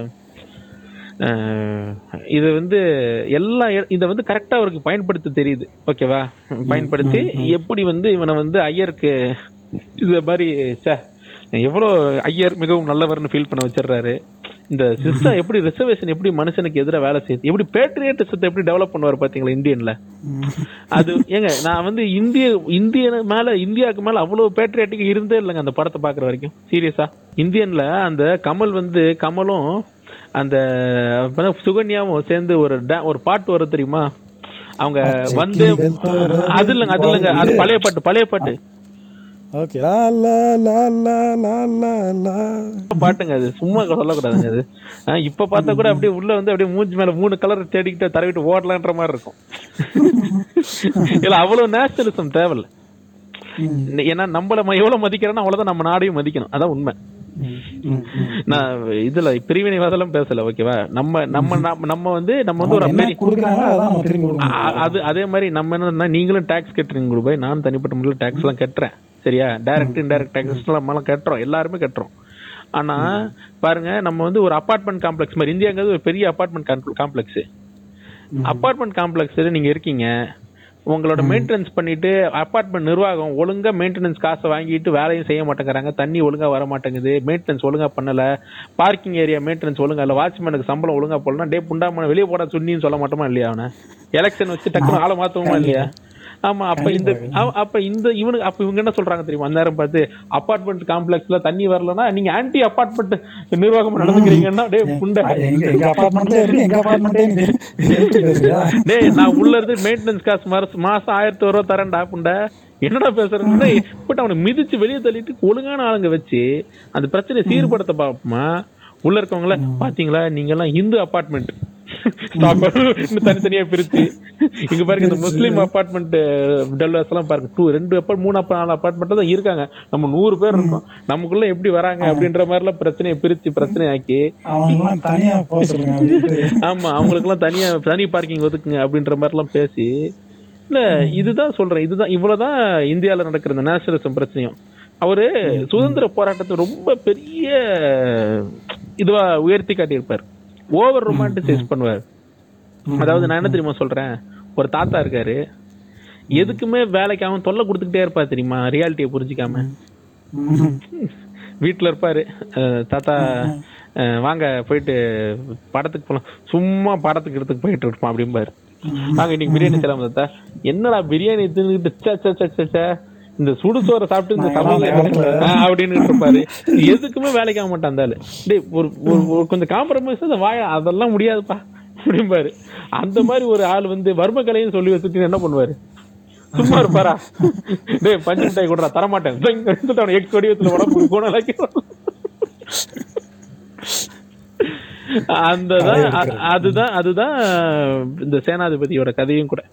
அஹ், இது வந்து எல்லா இட- இத வந்து கரெக்டா அவருக்கு பயன்படுத்த தெரியுது ஓகேவா பயன்படுத்தி எப்படி வந்து இவனை வந்து ஐயருக்கு இது மாதிரி ச்சே, எவ்வளவு ஐயர் மிகவும் நல்லவர்னு ஃபீல் பண்ண வச்சிடுறாரு இந்த சிஸ்டம் எப்படி ரிசர்வேஷன் எப்படி மனுஷனுக்கு எதிராக வேலை செய்யுது எப்படி பேட்ரியட்டிசத்தை எப்படி டெவலப் பண்ணுவார் பாத்தீங்களா இந்தியன்ல அது ஏங்க நான் வந்து இந்திய இந்திய மேல இந்தியாவுக்கு மேல அவ்வளவு பேட்ரியாட்டிக் இருந்தே இல்லைங்க அந்த படத்தை பாக்குற வரைக்கும் சீரியஸா இந்தியன்ல அந்த கமல் வந்து கமலும் அந்த அப்பதான் சுகன்யாவும் சேர்ந்து ஒரு da- ஒரு பாட்டு வரும் தெரியுமா அவங்க வந்து அது இல்லைங்க அது இல்லைங்க அது பழைய பாட்டு பழைய பாட்டு ஓகே லா லா லா லா லா லா லா பாட்டுங்க அது சும்மா சொல்லக்கூடாதுங்க அது ஆ, இப்ப பார்த்தா கூட அப்படியே உள்ள வந்து அப்படியே மூஞ்சி மேல மூணு கலர் தேடிக்கிட்டு தடவிட்டு ஓடலான்ற மாதிரி இருக்கும் இல்ல அவ்வளவு நேஷனலிசம் தேவையில்ல ம், ஏன்னா நம்மள ம- எவ்வளவு மதிக்கிறோன்னா அவ்வளவுதான் நம்ம நாடையும் மதிக்கணும் அதான் உண்மை ம், ம், ம். நான் இதுல பிரிவினைவாதெல்லாம் பேசல ஓகேவா நம்ம நம்ம நம்ம- நம்ம வந்து நம்ம வந்து ஒரு அவங்க என்ன பெரிய கொடுக்குறாங்களோ அதான் நம்ம திரும்பி கொடுக்கணும் அ- அது அதே மாதிரி நம்ம என்னன்னா நீங்களும் டாக்ஸ் கட்டுறீங்க குருபாய் நான் தனிப்பட்ட முறையில் டாக்ஸ் எல்லாம் கட்டுறேன் சரியா டைரக்ட் இன்டைரக்ட் டேக்ஸ் நம்ம கட்டுறோம் எல்லாருமே கட்டுறோம் ஆனா பாருங்க நம்ம வந்து ஒரு அபார்ட்மெண்ட் காம்ப்ளெக்ஸ் மாதிரி இந்தியாங்கிறது ஒரு பெரிய அபார்ட்மெண்ட் காம்ப்ளெக்ஸ் அபார்ட்மெண்ட் காம்ப்ளெக்ஸ்ல நீங்க இருக்கீங்க உங்களோட மெயின்டெனன்ஸ் பண்ணிட்டு அபார்ட்மெண்ட் நிர்வாகம் ஒழுங்கா மெயின்டெனன்ஸ் காசை வாங்கிட்டு வேலையும் செய்ய மாட்டேங்கிறாங்க தண்ணி ஒழுங்கா வர மாட்டேங்குது மெயின்டெனன்ஸ் ஒழுங்கா பண்ணல பார்க்கிங் ஏரியா மெயின்டெனன்ஸ் ஒழுங்கா இல்ல வாட்ச்மேனுக்கு சம்பளம் ஒழுங்கா போடலாம் டே புண்டாம வெளியே போட சுண்ணின்னு சொல்ல மாட்டோமா இல்லையா அவனை எலெக்ஷன் வச்சு டக்குனு ஆளை மாத்துவோமா இல்லையா ஆமா அப்ப இந்த அவ- அப்ப இந்த இவனுக்கு அப்ப இவங்க என்ன சொல்றாங்க தெரியுமா அந்த நேரம் பார்த்து அபார்ட்மெண்ட் காம்ப்ளெக்ஸ்ல தண்ணி வரலன்னா நீங்க ஆன்டி அபார்ட்மெண்ட் நிர்வாகம் நடந்துக்கிறீங்கன்னா டே புண்டை எங்க எங்க அபார்ட்மெண்ட்ல இருக்கு எங்க அபார்ட்மெண்ட்டே எனக்கு பேசுறியா டேய் நான் உள்ள இருந்து மெயின்டெனன்ஸ் காசு மாசம் மாசம் ஆயிரத்தி ஒரு ரூபா தரேன்டா புண்டை என்னடா பேசுறேன் டேய் பட் அவனை மிதிச்சு வெளியே தள்ளிட்டு ஒழுங்கான ஆளுங்க வச்சு அந்த பிரச்சனையை சீர்படுத்த பாப்போமா உள்ள இருக்கவங்கள பாத்தீங்களா நீங்க எல்லாம் இந்து அபார்ட்மெண்ட் தனித்தனியா பிரிச்சு இங்க பாருங்க இந்த முஸ்லீம் அபார்ட்மெண்ட் டெவலப்பர்ஸ் எல்லாம் பாருங்க டூ ரெண்டு அப்பா மூணு அப்பா நாலு அபார்ட்மெண்ட் தான் இருக்காங்க நம்ம நூறு பேர் இருக்கோம் நமக்குள்ள எப்படி வராங்க அப்படின்ற மாதிரி எல்லாம் பிரச்சனையை பிரிச்சு பிரச்சனை ஆக்கி அவங்கெல்லாம் தனியா போக சொல்லுங்க அப்படின்ட்டு. ஆமா அவங்களுக்கு எல்லாம் தனியா தனி பார்க்கிங் ஒதுக்குங்க அப்படின்ற மாதிரி எல்லாம் பேசி இல்ல இதுதான் சொல்றேன் இதுதான் இவ்வளவுதான் இந்தியால நடக்கிற இந்த நேஷனலிசம் பிரச்சனையும் அவரு சுதந்திர போராட்டத்தை ரொம்ப பெரிய இதுவா உயர்த்தி காட்டியிருப்பார் ஓவர் ரொமான்டிசைஸ் பண்ணுவார் அதாவது நான் என்ன தெரியுமா சொல்றேன் ஒரு தாத்தா இருக்காரு எதுக்குமே வேலைக்கு அவன் தொல்லை கொடுத்துக்கிட்டே இருப்பா தெரியுமா ரியாலிட்டியை புரிஞ்சுக்காம ம். வீட்ல இருப்பாரு அஹ் தாத்தா அஹ் வாங்க போயிட்டு படத்துக்கு போலாம் சும்மா படத்துக்கு இடத்துக்கு போயிட்டு இருப்பான் அப்படிம்பாரு வாங்க இன்னைக்கு பிரியாணி செய்யலாம் தாத்தா என்னடா பிரியாணி தின்னுட்டு ச்சே, ச்சே, ச்சே, ச்சே, ச்சே. இந்த சுடுசோரை சாப்பிட்டு இந்த சமையல் அப்படின்னு இருப்பாரு எதுக்குமே வேலைக்கு ஆக மாட்டான் அந்த ஆளு டேய் ஒரு ஒரு- ஒரு கொஞ்சம் காம்ப்ரமைஸ் அந்த வாய அதெல்லாம் முடியாதுப்பா அப்படிம்பாரு அந்த மாதிரி ஒரு ஆள் வந்து வர்ம கலைன்னு சொல்லி வச்சுட்டு என்ன பண்ணுவாரு சும்மா இருப்பாரா டேய் பஞ்சு மிட்டாய் கொடுறா தரமாட்டேன் எக்ஸ் வடிவத்துல உடம்பு குணலாக்கி அந்த தான் அ- அதுதான் அதுதான் இந்த சேனாதிபதியோட கதையும் கூட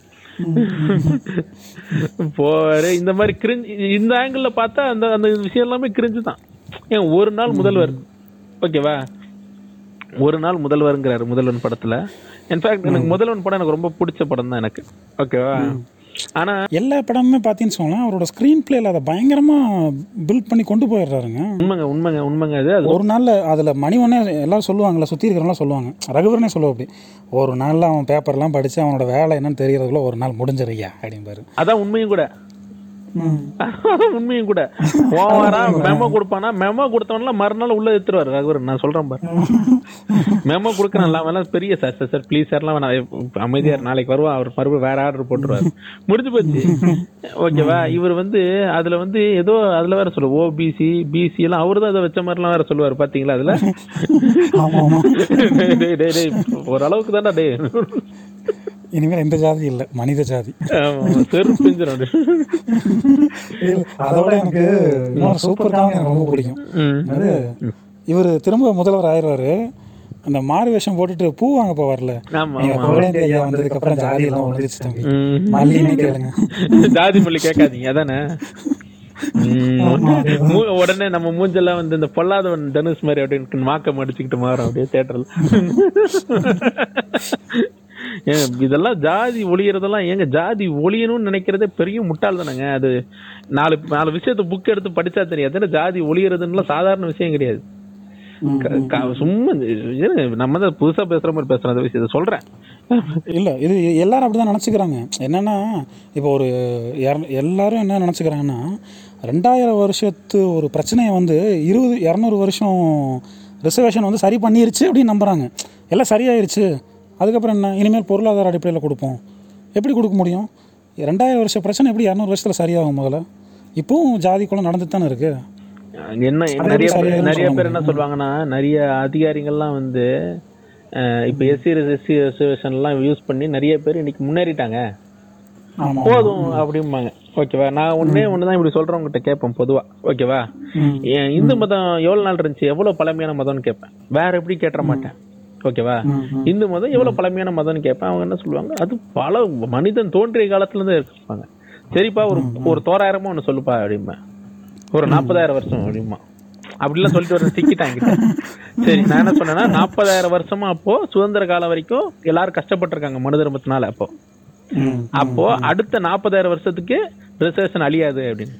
போரு இந்த மாதிரி கிரிஞ்சு இந்த ஆங்கிள் பார்த்தா அந்த அந்த விஷயம் எல்லாமே கிரிஞ்சு தான் ஏன் ஒரு நாள் முதல்வர் ஓகேவா ஒரு நாள் முதல்வருங்கிறாரு முதல்வன் படத்துல இன்ஃபேக்ட் எனக்கு முதல்வன் படம் எனக்கு ரொம்ப பிடிச்ச படம் தான் எனக்கு ஓகேவா ஆனா எல்லா படமுமே பார்த்தீங்கன்னு சொன்னா அவரோட ஸ்க்ரீன் பிளேல அதை பயங்கரமா பில்ட் பண்ணி கொண்டு போயிடுறாருங்க உண்மைங்க உண்மைங்க உண்மைங்க அது அது ஒரு நாள்ல அதுல மணிவனே எல்லாரும் சொல்லுவாங்கல்ல சுத்தி இருக்கிறவங்களாம் சொல்லுவாங்க ரகுவரனே சொல்லுவா அப்படி ஒரு நாள்ல அவன் பேப்பர்லாம் படிச்சு அவனோட வேலை என்னன்னு தெரியறதுக்குள்ள ஒரு நாள் முடிஞ்சிருயா அப்படிம்பாரு அதான் உண்மையும் கூட அதான் உண்மையும் கூட ஓவரா மெமோ கொடுப்பானா மெமோ கொடுத்தவன்லாம் மறுநாள் உள்ள எடுத்துருவாரு ரகுவரன் நான் சொல்றேன் பாரு மெமோ கொடுக்கறேன் அவன் பெரிய சார் சார் சார் ப்ளீஸ் சார்லாம் வேணாம் அமைதியா இரு, நாளைக்கு வருவா அவர் மறுபடியும் வேற ஆர்டர் போட்டுருவாரு முடிஞ்சு போச்சு ஓகேவா இவர் வந்து அதுல வந்து ஏதோ அதுல வேற சொல்லுவார் ஓபிசி பிசி எல்லாம் அவரு தான் அதை வச்ச மாதிரிலாம் வேற சொல்லுவாரு பாத்தீங்களா அதுல ஆமா ஆமா டேய், டேய், டேய், டேய், ஓரளவுக்கு தானே டே இனிமேல் எந்த ஜாதி இல்லை மனித ஜாதி செருப்பு பிஞ்சிரும் அதோட எனக்கு இன்னொரு சூப்பர் காமெடி எனக்கு ரொம்ப பிடிக்கும் ம். அது இவர் திரும்ப முதல்வர் ஆயிடுவாரு அந்த மாறு வேஷம் போட்டுட்டு பூ வாங்க போவார்ல ஆமா நீங்க புகழேந்தி ஐயா வந்ததுக்கு அப்புறம் ஜாதி எல்லாம் ஒழிச்சு தம்பி ம். மல்லின்னு கேளுங்க ஜாதி மல்லி கேட்காதீங்க அதானே ம். மூ- உடனே நம்ம மூஞ்செல்லாம் வந்து இந்த பொல்லாதவன் தனுஷ் மாதிரி அப்படின்னு மாக்கம் அடிச்சுக்கிட்டு மாறும் அப்படியே தேட்டர்ல ஏன் இதெல்லாம் ஜாதி ஒளியறதெல்லாம் ஏங்க ஜாதி ஒளியணும்னு நினைக்கிறதே பெரிய முட்டாள் தானேங்க அது நாலு நாலு விஷயத்த புக் எடுத்து படிச்சா தெரியாது ஏன்னா ஜாதி ஒளியறதுன்னு சாதாரண விஷயம் கிடையாது க- க- சும்மா இருங்க, நம்ம தான் புதுசா பேசுற மாதிரி பேசுறோம் அந்த விஷயத்த சொல்றேன் இல்லை இது எல்லாரும் அப்படி தான் நினச்சிக்கிறாங்க என்னென்னா இப்போ ஒரு இர- எல்லாரும் என்ன நினச்சிக்கிறாங்கன்னா ரெண்டாயிரம் வருஷத்து ஒரு பிரச்சனையை வந்து இருபது இரநூறு வருஷம் ரிசர்வேஷன் வந்து சரி பண்ணிருச்சு அப்படின்னு நம்புகிறாங்க எல்லாம் சரியாயிருச்சு அதுக்கப்புறம் என்ன இனிமேல் பொருளாதார அடிப்படையில் கொடுப்போம் எப்படி கொடுக்க முடியும் ரெண்டாயிரம் வருஷ பிரச்சனை எப்படி இரநூறு வருஷத்தில் சரியாகும் முதல்ல இப்போவும் ஜாதி குலம் நடந்துட்டு தானே இருக்குது என்ன அது நிறைய எப்படி பேர் சரியாகும்னு நிறைய சொல்ல பேர் என்ன சொல்லுவாங்கன்னா நிறைய அதிகாரிகள்லாம் வந்து அஹ், இப்ப எஸ்சி எஸ்சி ரிசர்வேஷன் எல்லாம் யூஸ் பண்ணி நிறைய பேர் இன்னைக்கு முன்னேறிட்டாங்க ஆமாம் போதும் அப்படிம்பாங்க ஓகேவா நான் ஒண்ணே ஒண்ணுதான் இப்படி சொல்றவங்ககிட்ட கேட்பேன் பொதுவா ஓகேவா ஏன் இந்து மதம் எவ்வளவு நாள் இருந்துச்சு எவ்வளவு பழமையான மதம்னு கேட்பேன் வேற எப்படி கேட்ட மாட்டேன் ஓகேவா இந்து மதம் எவ்வளவு பழமையான மதம்னு கேட்பேன் அவங்க என்ன சொல்லுவாங்க அது பல மனிதன் தோன்றிய காலத்துல இருந்து இருப்பாங்க சரிப்பா ஒரு ஒரு தோராயிரமா ஒண்ணு சொல்லுப்பா அப்படிம்பேன் ஒரு நாற்பதாயிரம் வருஷம் அப்படிமா அப்படிலாம் சொல்லிட்டு வர சிக்கிட்டாங்க சரி நான் என்ன சொன்னேன்னா நாற்பதாயிரம் வருஷமா அப்போ சுதந்திர காலம் வரைக்கும் எல்லாரும் கஷ்டப்பட்டிருக்காங்க மனு தர்மத்தினால அப்போ ம் அப்போ அடுத்த நாற்பதாயிரம் வருஷத்துக்கு ரிசர்வேஷன் அழியாது அப்படின்னு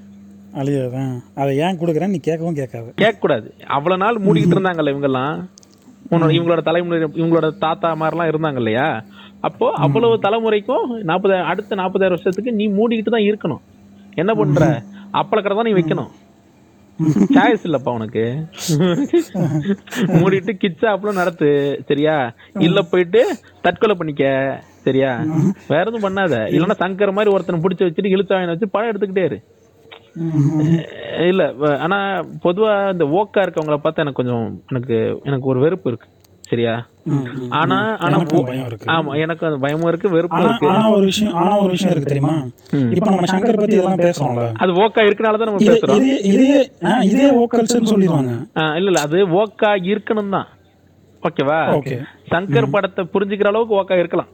அழியாதான் அதை ஏன் கொடுக்குறேன் நீ கேட்கவும் கேட்காது கேட்க கூடாது அவ்வளவு நாள் மூடிக்கிட்டு இருந்தாங்கல்ல இவங்கெல்லாம் உன்னோட இவங்களோட தலைமுறை இவங்களோட தாத்தா மாதிரிலாம் இருந்தாங்க இல்லையா அப்போ அவ்வளவு தலைமுறைக்கும் நாற்பது அடுத்த நாற்பதாயிரம் வருஷத்துக்கு நீ மூடிக்கிட்டு தான் இருக்கணும் என்ன பண்ற அப்பளக்கடை தான் நீ வைக்கணும் சாய்ஸ் இல்லப்பா உனக்கு மூடிட்டு கிச்சா அப்பளம் நடத்து சரியா இல்ல போயிட்டு தற்கொலை பண்ணிக்க சரியா வேற எதுவும் பண்ணாத இல்லன்னா சங்கர் மாதிரி ஒருத்தனை பிடிச்சி வச்சுட்டு இழுத்தாவின வச்சு படம் எடுத்துக்கிட்டே இரு இல்ல வ- ஆனா பொதுவா இந்த ஓக்கா இருக்கவங்கள பார்த்தா எனக்கு கொஞ்சம் எனக்கு எனக்கு ஒரு வெறுப்பு இருக்கு சரியா ஆனா ஆனா எனக்கும் ஓ- பயம் இருக்கு. ஆமா எனக்கு அந்த பயமும் இருக்கு வெறுப்பும் ஆனா இருக்கு ஆனா ஒரு விஷயம் ஆனா ஒரு விஷயம் இருக்கு தெரியுமா இப்போ நம்ம சங்கர் பத்தி இதெல்லாம் பேசுறோம்ல அது ஓக்கா இருக்கனால தான் நம்ம இது பேசுறோம் இதே இதே ஆ, இதே ஓக்கல்ச்சர்னு சொல்லிடுவாங்க ஆ, இல்ல இல்ல அது ஓக்கா இருக்கணும் தான் ஓகேவா ஓகே சங்கர் படத்தை புரிஞ்சுக்கிற அளவுக்கு ஓக்கா இருக்கலாம்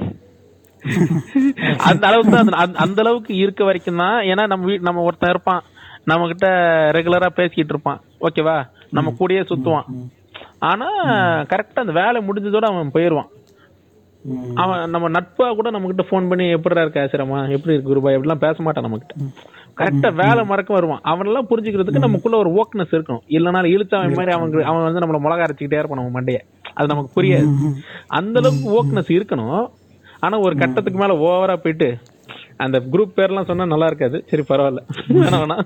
அந்த அளவுக்கு தான் அது- அந்த- அந்த அளவுக்கு இருக்க வரைக்கும் தான் ஏன்னா நம்ம வீ நம்ம ஒருத்தன் இருப்பான் நம்ம கிட்ட ரெகுலரா பேசிக்கிட்டு இருப்பான் ஓகேவா நம்ம கூடயே சுத்துவான் ஆனா கரெக்டா அந்த வேலை முடிஞ்சதோட அவன் போயிருவான் ம். அவன் நம்ம நட்பா கூட நம்ம கிட்ட ஃபோன் பண்ணி எப்படிடா இருக்க ஆசிரமா எப்படி இருக்கு குருபா எப்படிலாம் பேச மாட்டான் நம்ம கிட்ட கரெக்டா வேலை மறக்க வருவான் அவனெல்லாம் புரிஞ்சுக்கிறதுக்கு நமக்குள்ள ஒரு ஓக்னஸ் இருக்கணும் இல்லைனா இழுத்தவன் மாதிரி அவங்க அவன் வந்து நம்மள மிளகா அரைச்சிக்கிட்டே இருப்பான் நம்ம மண்டைய அது நமக்கு புரியாது அந்த அளவுக்கு ஓக்னஸ் இருக்கணும் ஆனா ஒரு கட்டத்துக்கு மேல ஓவரா போயிட்டு அந்த குரூப் பேர்லாம் சொன்னா நல்லா இருக்காது சரி பரவாயில்ல வேணாம் வேணாம்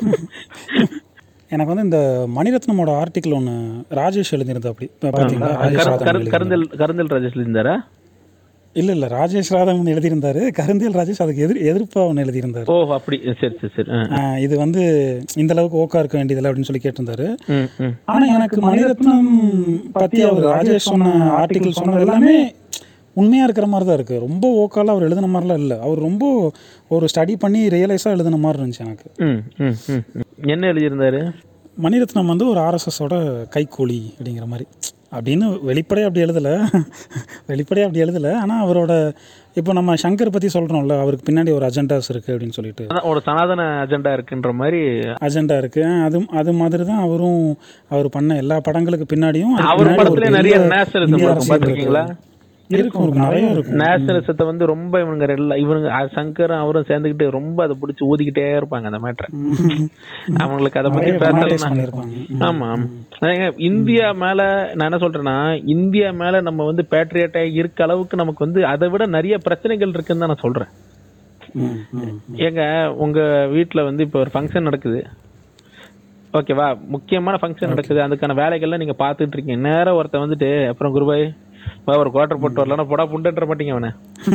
எனக்கு வந்து இந்த மணிரத்னமோட ஆர்டிக்கல் ஒன்று ராஜேஷ் எழுதியிருந்தா அப்படி பார்த்தீங்களா ராஜேஷ் கரு- ராதமன் கரு- எழுதியிருந்தாரு. கருந்தல் கருந்தல் ராஜேஷ்ல இருந்தாரா இல்ல இல்ல ராஜேஷ் ராதமன் எழுதியிருந்தாரு கருந்தியல் ராஜேஷ் அதுக்கு எதிர் எதிர்ப்பா ஒன்று எழுதியிருந்தாரு ஓ அப்படி சரி சரி சரி ஆ. ஆ, இது வந்து இந்த அளவுக்கு ஓக்கா இருக்க வேண்டியதில்லை அப்படின்னு சொல்லி கேட்டிருந்தாரு ம் ம் ஆனா எனக்கு மணிரத்னம் பத்தி அவர் ராஜேஷ் சொன்ன ஆர்டிக்கல் சொன்னது எல்லாமே உண்மையா இருக்கிற மாதிரி தான் இருக்கு ரொம்ப ஓக்கால அவர் எழுதின மாதிரிலாம் இல்லை அவர் ரொம்ப ஒரு ஸ்டடி பண்ணி ரியலைஸா எழுதின மாதிரி இருந்துச்சு எனக்கு ம் ம் ம் ம். என்ன எழுதியிருந்தாரு மணிரத்னம் வந்து ஒரு ஆர்எஸ்எஸோட கைக்கூலி அப்படிங்கிற மாதிரி அப்படின்னு வெளிப்படையாக அப்படி எழுதலை வெளிப்படையாக அப்படி எழுதலை ஆனால் அவரோட இப்போ நம்ம சங்கர் பற்றி சொல்கிறோம்ல அவருக்கு பின்னாடி ஒரு அஜெண்டாஸ் இருக்குது அப்படின்னு சொல்லிட்டு அதான் ஒரு சனாதன அஜெண்டா இருக்குன்ற மாதிரி அஜெண்டா இருக்குது அது அது மாதிரி தான் அவரும் அவர் பண்ண எல்லா படங்களுக்கு பின்னாடியும் அதுக்கு அவர் பின்னாடி ஒரு படத்துல பெரிய நிறைய நேஷனலிசம் இந்திய இருக்கும் அரசியல் பாத்திருக்கீங்களா இருக்கு. இருக்கும் இருக்கும் நிறைய இருக்கும் நேஷனலிசத்தை வந்து ரொம்ப இவனுங்க ரெல்ல- இவனுங்க அ- சங்கரும் அவரும் சேர்ந்துக்கிட்டு ரொம்ப அதை பிடிச்சி ஊதிக்கிட்டே இருப்பாங்க அந்த மேட்டரை அவங்களுக்கு அதை பத்தி நிறைய dramatize பேசலாம் பண்ணியிருப்பாங்க ஆமா ஏங்க, இந்தியா மேல நான் என்ன சொல்றேன்னா இந்தியா மேல நம்ம வந்து பேட்ரியட்டா இருக்க அளவுக்கு நமக்கு வந்து அதை விட நிறைய பிரச்சனைகள் இருக்குன்னு தான் நான் சொல்றேன் ம், ம். ஏங்க உங்க வீட்ல வந்து இப்போ ஒரு ஃபங்க்ஷன் நடக்குது ஓகேவா முக்கியமான ஃபங்க்ஷன் நடக்குது அதுக்கான வேலைகள்லாம் நீங்க பாத்துட்டு இருக்கீங்க நேரா ஒருத்தன் வந்துட்டு அப்புறம் குருபாய் வா ஒரு குவார்டர் போட்டு வரலாம் போடா புண்டுன்ற மாட்டீங்க அவனை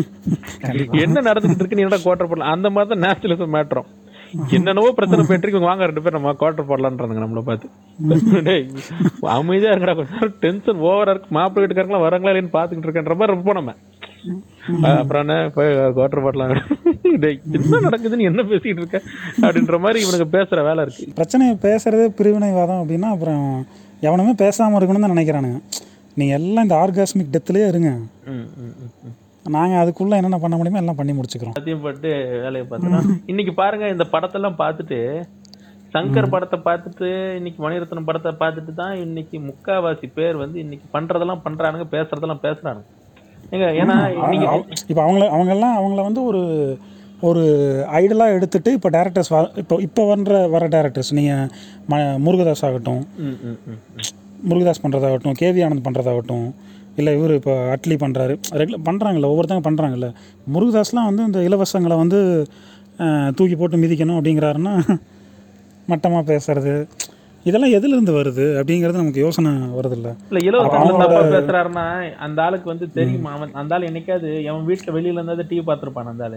என்ன நடந்துகிட்டு இருக்கு நீ என்னடா குவார்டர் போடலாம் அந்த மாதிரி தான் நேஷனலிசம் மேட்ரும் என்னென்னவோ பிரச்சனை போயிட்டு இவங்க வாங்க ரெண்டு பேர் நம்ம குவார்டர் போடலான்றாங்க நம்மள பார்த்து டேய் அமைதியா இருக்கடா கொஞ்சம் டென்ஷன் ஓவரா இருக்கு மாப்பிள்ளை வீட்டுக்காரங்களாம் வராங்களா இல்லைன்னு பாத்துக்கிட்டு இருக்கேன்ற மாதிரி இருப்போம் நம்ம அஹ் அப்புறம் என்ன போய் குவார்டர் போடலாம் டேய் என்ன நடக்குதுன்னு என்ன பேசிட்டு இருக்க அப்படின்ற மாதிரி இவனுக்கு பேசுற வேலை இருக்கு பிரச்சனையை பேசுறதே பிரிவினைவாதம் அப்படின்னா அப்புறம் எவனுமே பேசாமல் இருக்கணும்னு தான் நினைக்கிறானுங்க நீங்கள் எல்லாம் இந்த ஆர்காஸ்மிக் டெத்துலேயே இருங்க ம், ம், ம், ம். நாங்கள் அதுக்குள்ளே என்னென்ன பண்ண முடியுமோ எல்லாம் பண்ணி முடிச்சுக்கிறோம் எல்லாத்தையும் பட்டு வேலையை பார்த்தோம் இன்னைக்கு பாருங்க இந்த படத்தெல்லாம் பார்த்துட்டு சங்கர் படத்தை பார்த்துட்டு இன்னைக்கு மணிரத்னம் படத்தை பார்த்துட்டு தான் இன்னைக்கு முக்காவாசி பேர் வந்து இன்னைக்கு பண்றதெல்லாம் பண்றானுங்க பேசுறதெல்லாம் பேசுறானுங்க ஏங்க ஏன்னா இன்னைக்கு இப்போ அவங்கள அவங்கெல்லாம் அவங்கள வந்து ஒரு ஒரு ஐடலாக எடுத்துட்டு இப்போ டேரக்டர்ஸ் இப்போ இப்போ வர்ற வர டேரக்டர்ஸ் நீங்கள் ம முருகதாஸ் ஆகட்டும் ம், ம், ம், ம். முருகதாஸ் பண்ணுறதாகட்டும் கேவி ஆனந்த் பண்ணுறதாகட்டும் இல்லை இவர் இப்போ அட்லி பண்ணுறாரு ரெகுலர் பண்ணுறாங்கல்ல ஒவ்வொருத்தங்க பண்ணுறாங்கல்ல முருகதாஸ்லாம் வந்து இந்த இலவசங்களை வந்து அஹ், தூக்கி போட்டு மிதிக்கணும் அப்படிங்கிறாருன்னா மட்டமாக பேசுறது இதெல்லாம் எதுலேருந்து வருது அப்படிங்கிறது நமக்கு யோசனை வருதில்ல இல்ல இலவசம் தப்பா பேசுறாருன்னா அந்த ஆளுக்கு வந்து தெரியுமா அவன் அந்த ஆள் என்னைக்காவது அவன் வீட்டுல வெளியில இருந்தாவது டிவி பார்த்திருப்பான் அந்த ஆளு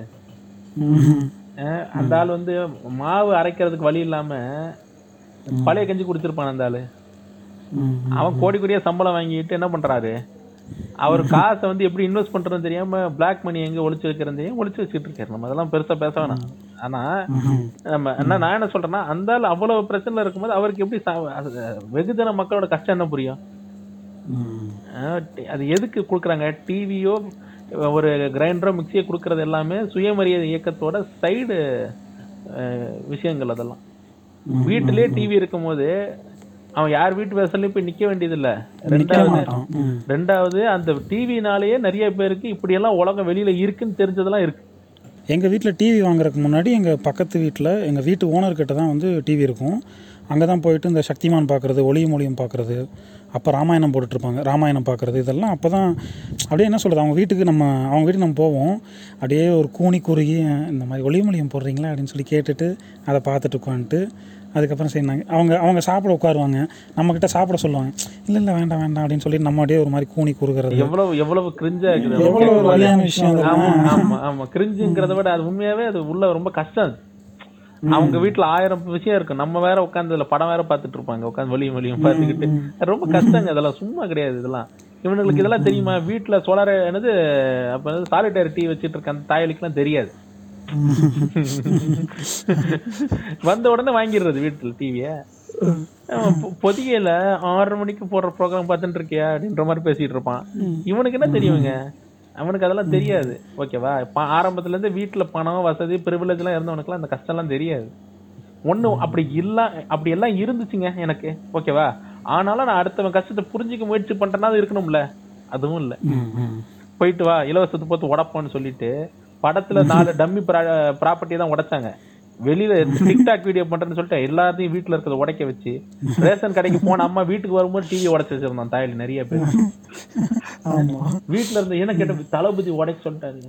அஹ் அந்த ஆள் வந்து மாவு அரைக்கிறதுக்கு வழி இல்லாம பழைய கஞ்சி குடிச்சிருப்பான் அந்த ஆளு அவன் கோடி கோடியா சம்பளம் வாங்கிட்டு என்ன பண்றாரு அவர் காசை வந்து எப்படி இன்வெஸ்ட் பண்றதுன்னு தெரியாம பிளாக் மணி எங்க ஒளிச்சு வைக்கிறது தெரியாம ஒளிச்சு வச்சுட்டு இருக்காரு நம்ம அதெல்லாம் பெருசா பேச வேணாம் ஆனா நம்ம என்ன நான் என்ன சொல்றேன்னா அந்த ஆள் அவ்வளவு பிரச்சனை இருக்கும்போது அவருக்கு எப்படி சா- அது, வெகுஜன மக்களோட கஷ்டம் என்ன புரியும் அஹ் டி- அது எதுக்கு கொடுக்குறாங்க டிவியோ ஒரு கிரைண்டரோ மிக்சியோ கொடுக்கறது எல்லாமே சுயமரியாதை இயக்கத்தோட சைடு விஷயங்கள் அதெல்லாம் வீட்டிலேயே டிவி இருக்கும்போது அவன் யார் வீட்டு வாசல்லையும் போய் நிக்க வேண்டியது இல்ல ரெண்டாவது மாட்டான் ம். ரெண்டாவது அந்த டிவினாலேயே நிறைய பேருக்கு இப்படி எல்லாம் உலகம் வெளியில இருக்குன்னு தெரிஞ்சதெல்லாம் இருக்கு எங்கள் வீட்டில் டிவி வாங்குறதுக்கு முன்னாடி எங்கள் பக்கத்து வீட்டில் எங்கள் வீட்டு ஓனர்கிட்ட தான் வந்து டிவி இருக்கும் அங்கே தான் போயிட்டு இந்த சக்திமான் பார்க்குறது ஒளியும் ஒளியும் பார்க்குறது அப்போ ராமாயணம் போட்டுட்ருப்பாங்க ராமாயணம் பார்க்குறது இதெல்லாம் அப்போ தான் அப்படியே என்ன சொல்கிறது அவங்க வீட்டுக்கு நம்ம அவங்க வீட்டுக்கு நம்ம போவோம் அப்படியே ஒரு கூனி குறுகி இந்த மாதிரி ஒளியும் ஒளியும் போடுறீங்களா அப்படின்னு சொல்லி கேட்டுட்டு அதை பார்த்துட்டு உட்காந்துட்டு அதுக்கப்புறம் சரி நாங்கள் அவங்க அவங்க சாப்பிட உட்காருவாங்க நம்மக்கிட்ட சாப்பிட சொல்லுவாங்க இல்லை இல்லை வேண்டாம் வேண்டாம் அப்படின்னு சொல்லி நம்ம அப்படியே ஒரு மாதிரி கூனி குறுகிறது எவ்வளவு எவ்வளவு கிரிஞ்சா இருக்குது எவ்வளோ ஒரு வலியான விஷயம் ஆமா அதெல்லாம் ஆமா ஆமா கிரிஞ்சுங்கிறத விட அது உண்மையாவே அது உள்ள ரொம்ப கஷ்டம் அது. அவங்க வீட்டுல ஆயிரம் விஷயம் இருக்கு நம்ம வேற உட்காந்து இதுல படம் வேற பாத்துட்டு இருப்பாங்க உட்காந்து வலியும் வலியும் பாத்துக்கிட்டு அது ரொம்ப கஷ்டங்க இதெல்லாம் சும்மா கிடையாது இதெல்லாம் இவனுங்களுக்கு இதெல்லாம் தெரியுமா வீட்டுல சோலார் என்னது அப்ப வந்து சாலிட்டரி டீ வச்சிட்டு இருக்க அந்த தாயலிக்கெல்லாம் தெரியாது வந்த உடனே வாங்கிடுறது வீட்டுல டிவிய பொதிகையில ஆறரை மணிக்கு போடுற ப்ரோக்ராம் பார்த்துட்டு இருக்கியா அப்படின்ற மாதிரி பேசிட்டு இருப்பான் இவனுக்கு என்ன தெரியுங்க அவனுக்கு அதெல்லாம் தெரியாது ஓகேவா ப- ஆரம்பத்துல இருந்து வீட்டுல பணம் வசதி ப்ரிவிலேஜ் எல்லாம் இருந்தவனுக்குலாம் அந்த கஷ்டம் எல்லாம் தெரியாது ஒண்ணு அப்படி இல்ல அப்படி எல்லாம் இருந்துச்சுங்க எனக்கு ஓகேவா ஆனாலும் நான் அடுத்தவன் கஷ்டத்தை புரிஞ்சுக்க முயற்சி பண்றேன்னா அது இருக்கணும்ல அதுவும் இல்ல ம், ம். போயிட்டு வா இலவசத்தை பார்த்து உடப்பான்னு சொல்லிட்டு படத்துல நாலு டம்மி ப்ராப்பர்ட்டி தான் உடைச்சாங்க வெளியில டிக்டாக் வீடியோ பண்றேன்னு சொல்லிட்டு எல்லாத்தையும் வீட்டுல இருக்கிறத உடைக்க வச்சு ரேஷன் கடைக்கு போன அம்மா வீட்டுக்கு வரும்போது டிவி உடைச்சு வச்சிருந்தான் தாயில நிறைய பேர் ஆமா வீட்டுல இருந்த என்ன கேட்ட தளபதி உடைக்க சொல்லிட்டாரு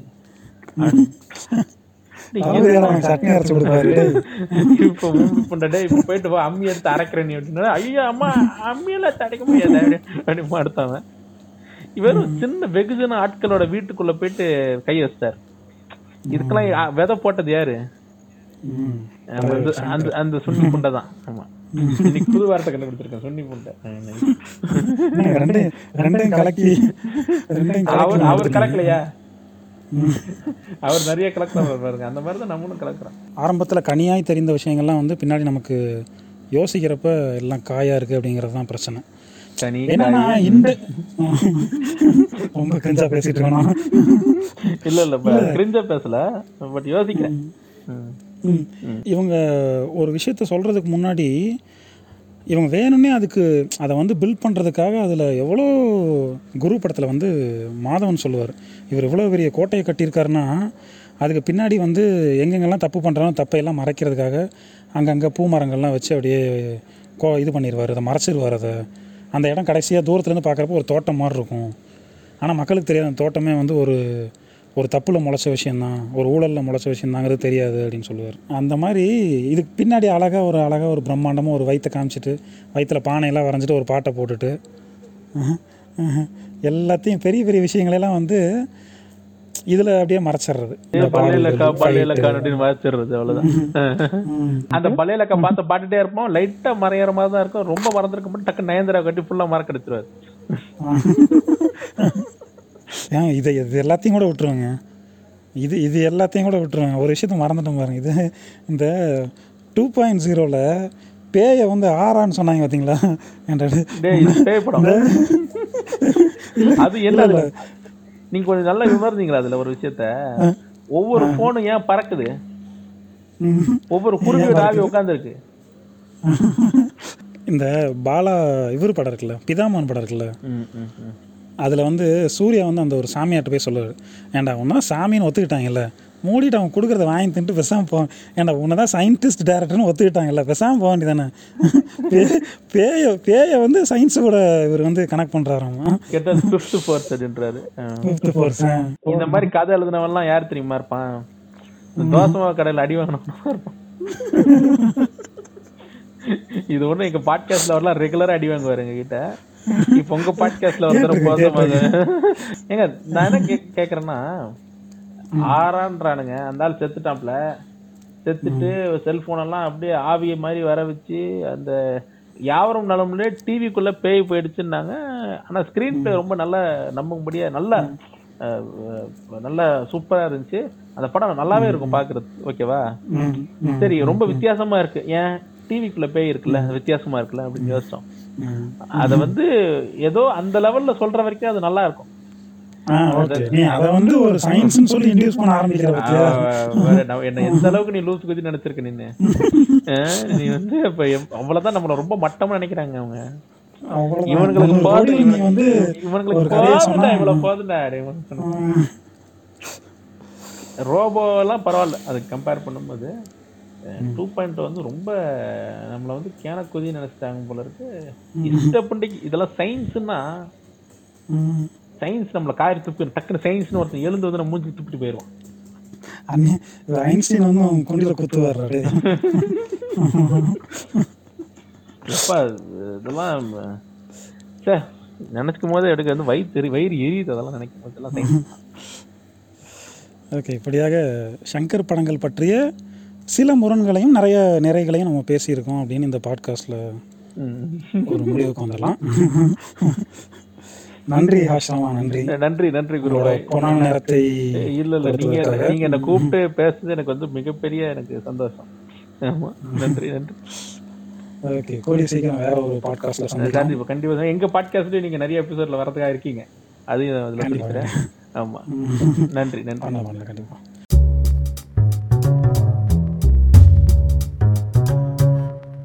தளபதி அவனுக்கு சட்னி அரைச்சு கொடுப்பாரு இப்ப மூவி பண்றடே இப்ப போயிட்டு வா அம்மி எடுத்து அரைக்கிறேன் நீ அப்படின்னா ஐயோ அம்மா அம்மியெல்லாம் தடைக்க முடியாது அப்படி அப்படின்னு அடுத்தவன் இவரும் சின்ன வெகுஜன ஆட்களோட வீட்டுக்குள்ள போயிட்டு கை வச்சிட்டார் இதுக்கெல்லாம் யா- விதை போட்டது யாரு ம். அந்த அந்த அந்த சுன்னி புண்டை தான் ஆமா இன்னைக்கு புது வார்த்தை கண்டுபிடிச்சிருக்கேன் சுன்னி புண்டை நீங்க ரெண்டு ரெண்டையும் கலக்கி ரெண்டையும் அவர் கலக்கி அவர் கலக்கலையா அவர் நிறைய கலக்குறாரு பாருங்க அந்த மாதிரி தான் நம்மளும் கலக்குறோம் ஆரம்பத்தில் கனியாய் தெரிந்த விஷயங்கள்லாம் வந்து பின்னாடி நமக்கு யோசிக்கிறப்ப எல்லாம் காயா இருக்கு அப்படிங்கிறது தான் பிரச்சனை சனி என்னன்னா இந்த ரொம்ப கஞ்சா பேசிட்டு இருக்கணும் இல்ல இல்ல கிரிஞ்ச பேசல பட் யோசிக்கிறேன் ம். இவங்க ஒரு விஷயத்த சொல்றதுக்கு முன்னாடி இவங்க வேணும்னே அதுக்கு அதை வந்து பில்ட் பண்ணுறதுக்காக அதில் எவ்வளோ குரு படத்தில் வந்து மாதவன் சொல்லுவார் இவர் இவ்வளோ பெரிய கோட்டையை கட்டியிருக்காருன்னா அதுக்கு பின்னாடி வந்து எங்கெங்கெல்லாம் தப்பு பண்ணுறாலும் தப்பையெல்லாம் மறைக்கிறதுக்காக அங்கங்கே பூ மரங்கள்லாம் வச்சு அப்படியே கோ இது பண்ணிடுவார் அதை மறைச்சிருவார் அதை அந்த இடம் கடைசியாக தூரத்துலேருந்து பார்க்குறப்ப ஒரு தோட்டம் மாதிரி இருக்கும் ஆனால் மக்களுக்கு தெரியாது அந்த தோட்டமே வந்து ஒரு ஒரு தப்புல முளைச்ச விஷயந்தான் ஒரு ஊழலில் முளைச்ச விஷயந்தாங்கிறது தெரியாது அப்படின்னு சொல்லுவார் அந்த மாதிரி இதுக்கு பின்னாடி அழகாக ஒரு அழகாக ஒரு பிரம்மாண்டமாக ஒரு வயிற்றை காமிச்சிட்டு வயிற்றுல பானையெல்லாம் வரைஞ்சிட்டு ஒரு பாட்டை போட்டுட்டு அஹ், அஹ், எல்லாத்தையும் பெரிய பெரிய விஷயங்களெல்லாம் வந்து இதில் அப்படியே மறைச்சிடுறது இந்த பள்ளையிலக்கா பாடல்கள், பள்ளையிலக்கா fight. அப்படின்னு மறைச்சிடுறது அவ்வளவுதான் அந்த பள்ளையிலக்கா பார்த்து பாட்டுட்டே இருப்போம் லைட்டா மறையிற மாதிரி தான் இருக்கும் ரொம்ப மறந்துருக்க மட்டும் டக்கு நயன்தரா கட்டி ஃபுல்லா மறக்க எடுத்துருவாரு ஏன் இதை இது எல்லாத்தையும் கூட விட்டுருவாங்க இது இது எல்லாத்தையும் கூட விட்டுருவாங்க ஒரு விஷயத்த மறந்துட்டோம் பாருங்க இது இந்த டூ பாயிண்ட் ஜீரோவில் பேயை வந்து ஆறான்னு சொன்னாங்க பார்த்தீங்களா என்ற டேய் இது பேய் படம் அது என்ன அது? நீங்க கொஞ்சம் நல்லா விமர்ந்தீங்களா அதுல ஒரு விஷயத்த ஒவ்வொரு போனும் ஏன் பறக்குது ஒவ்வொரு குருவியோட ஆவி உட்காந்துருக்கு இந்த பாலா இவர் படம் இருக்குல்ல பிதாமன் படம் இருக்குல்ல அதில் வந்து சூர்யா வந்து அந்த ஒரு சாமியார்ட்ட போய் சொல்லுவார் ஏன்டா உன்னை சாமின்னு ஒத்துக்கிட்டாங்கல்ல மூடிட்டு அவன் கொடுக்குறத வாங்கி தின்ட்டு பெசாமல் போ ஏன்டா உன்னை தான் சயின்டிஸ்ட் டேரக்டர்னு ஒத்துக்கிட்டாங்கல்ல பெசாமல் போக வேண்டியதானே பேய பேயை வந்து சயின்ஸு கூட இவர் வந்து கனெக்ட் பண்ணுறாராமா கேட்டா பிப்த் ஃபோர்த் அப்படின்றாரு ஆ. ஃபிஃப்த் பர்சன் இந்த மாதிரி கதை எழுதினவன் எல்லாம் யார் தெரியுமா இருப்பான் இந்த தோசை மாவு கடையில அடி வாங்கினவனா இருப்பான் இது ஒண்ணு எங்க பாட்காஸ்ட்ல வரலாம் ரெகுலரா அடி வாங்குவாரு எங்க கிட்ட இப்ப உங்க பாட்காஸ்ட்ல ஒருத்தர் போதுமாங்க ஏங்க நான் என்ன கே- கேக்குறேன்னா ஆறான்றானுங்க அந்த ஆள் செத்துட்டாப்ல செத்துட்டு செல்போன் எல்லாம் அப்படியே ஆவிய மாதிரி வர வச்சு அந்த யாவரும் நலமுலே டிவிக்குள்ள பேய் போயிடுச்சுன்னாங்க ஆனா ஸ்கிரீன் பிளே ரொம்ப நல்ல நம்பும்படியா நல்ல அஹ், அஹ், நல்ல சூப்பரா இருந்துச்சு அந்த படம் நல்லாவே இருக்கும் பாக்குறது ஓகேவா சரி ரொம்ப வித்தியாசமா இருக்கு ஏன் டிவிக்குள்ள பேய் இருக்குல்ல வித்தியாசமா இருக்குல்ல அப்படின்னு யோசிச்சோம் அத வந்து ஏதோ அந்த லெவல்ல சொல்ற வரைக்கும் அது நல்லா இருக்கும் ஆ ஓகே நீ அதை வந்து ஒரு சயின்ஸ்னு சொல்லி இன்டியூஸ் பண்ண ஆரம்பிக்கிற பத்தியா ஆஹ் வேற நான் என்ன எந்த அளவுக்கு நீ லூஸ் குதி நினைச்சிருக்க நின்னு ஆஹ் நீ வந்து இப்ப எவ்- அவ்வளவுதான் நம்மள ரொம்ப மட்டமா நினைக்கிறாங்க அவங்க அவ்வளவுதான். இவனுங்களுக்கு முந்நூறு போதும் கோடி நீ வந்து இவனுங்களுக்கு ஒரு கதையை போதும்டா சொன்னா இவ்வளவு போதும்டா அப்படி இவனுக்கு சொன்னா. ரோபோ எல்லாம் பரவாயில்ல அதுக்கு கம்பேர் பண்ணும்போது டூ பாயிண்ட் வந்து ரொம்ப நம்மள வந்து கேனக்குதி நினைச்சிட்டாங்க போல இருக்கு இஷ்டப்பண்டிக்கு இதெல்லாம் சயின்ஸ்னா ம். சயின்ஸ் நம்மள காரி துப்பி டக்குனு சயின்ஸ்னு ஒருத்தன் எழுந்து வந்து நம்ம மூஞ்சி துப்பிட்டு போயிடுவான் அண்ணே இது ஐன்ஸ்டீன் வந்து அவன் குண்டில குத்து வர்றாரு எப்பா இதெல்லாம் சே நினைக்கும் போதே எடுக்க வந்து வயிறு தெரி வயிறு எரியுது அதெல்லாம் நினைக்கும் போது எல்லாம் science. ஓகே இப்படியாக சங்கர் படங்கள் பற்றிய சில முரண்களையும் நிறைய நிறைகளையும் நம்ம பேசியிருக்கோம் அப்படின்னு இந்த பாட்காஸ்ட்டில் ம். ஒரு முடிவுக்கு வந்துடலாம் நன்றி ஆஷாமா நன்றி நன்றி நன்றி குரு உங்களோட பொன்னான நேரத்தை இல்ல இல்ல நீங்க நீங்க என்ன கூப்பிட்டு பேசுறது எனக்கு வந்து மிகப்பெரிய எனக்கு சந்தோஷம் ஆமா நன்றி நன்றி ஓகே கூடிய சீக்கிரம் வேற ஒரு பாட்காஸ்ட்ல சந்திக்கலாம் கண்டிப்பா கண்டிப்பா எங்க பாட்காஸ்ட்லயும் நீங்க நிறைய எபிசோட்ல வரதுக்காக இருக்கீங்க அதையும் நான் அதுல சொல்லிக்கிறேன் ஆமா நன்றி நன்றி பண்ணலாம் பண்ணலாம் கண்டிப்பா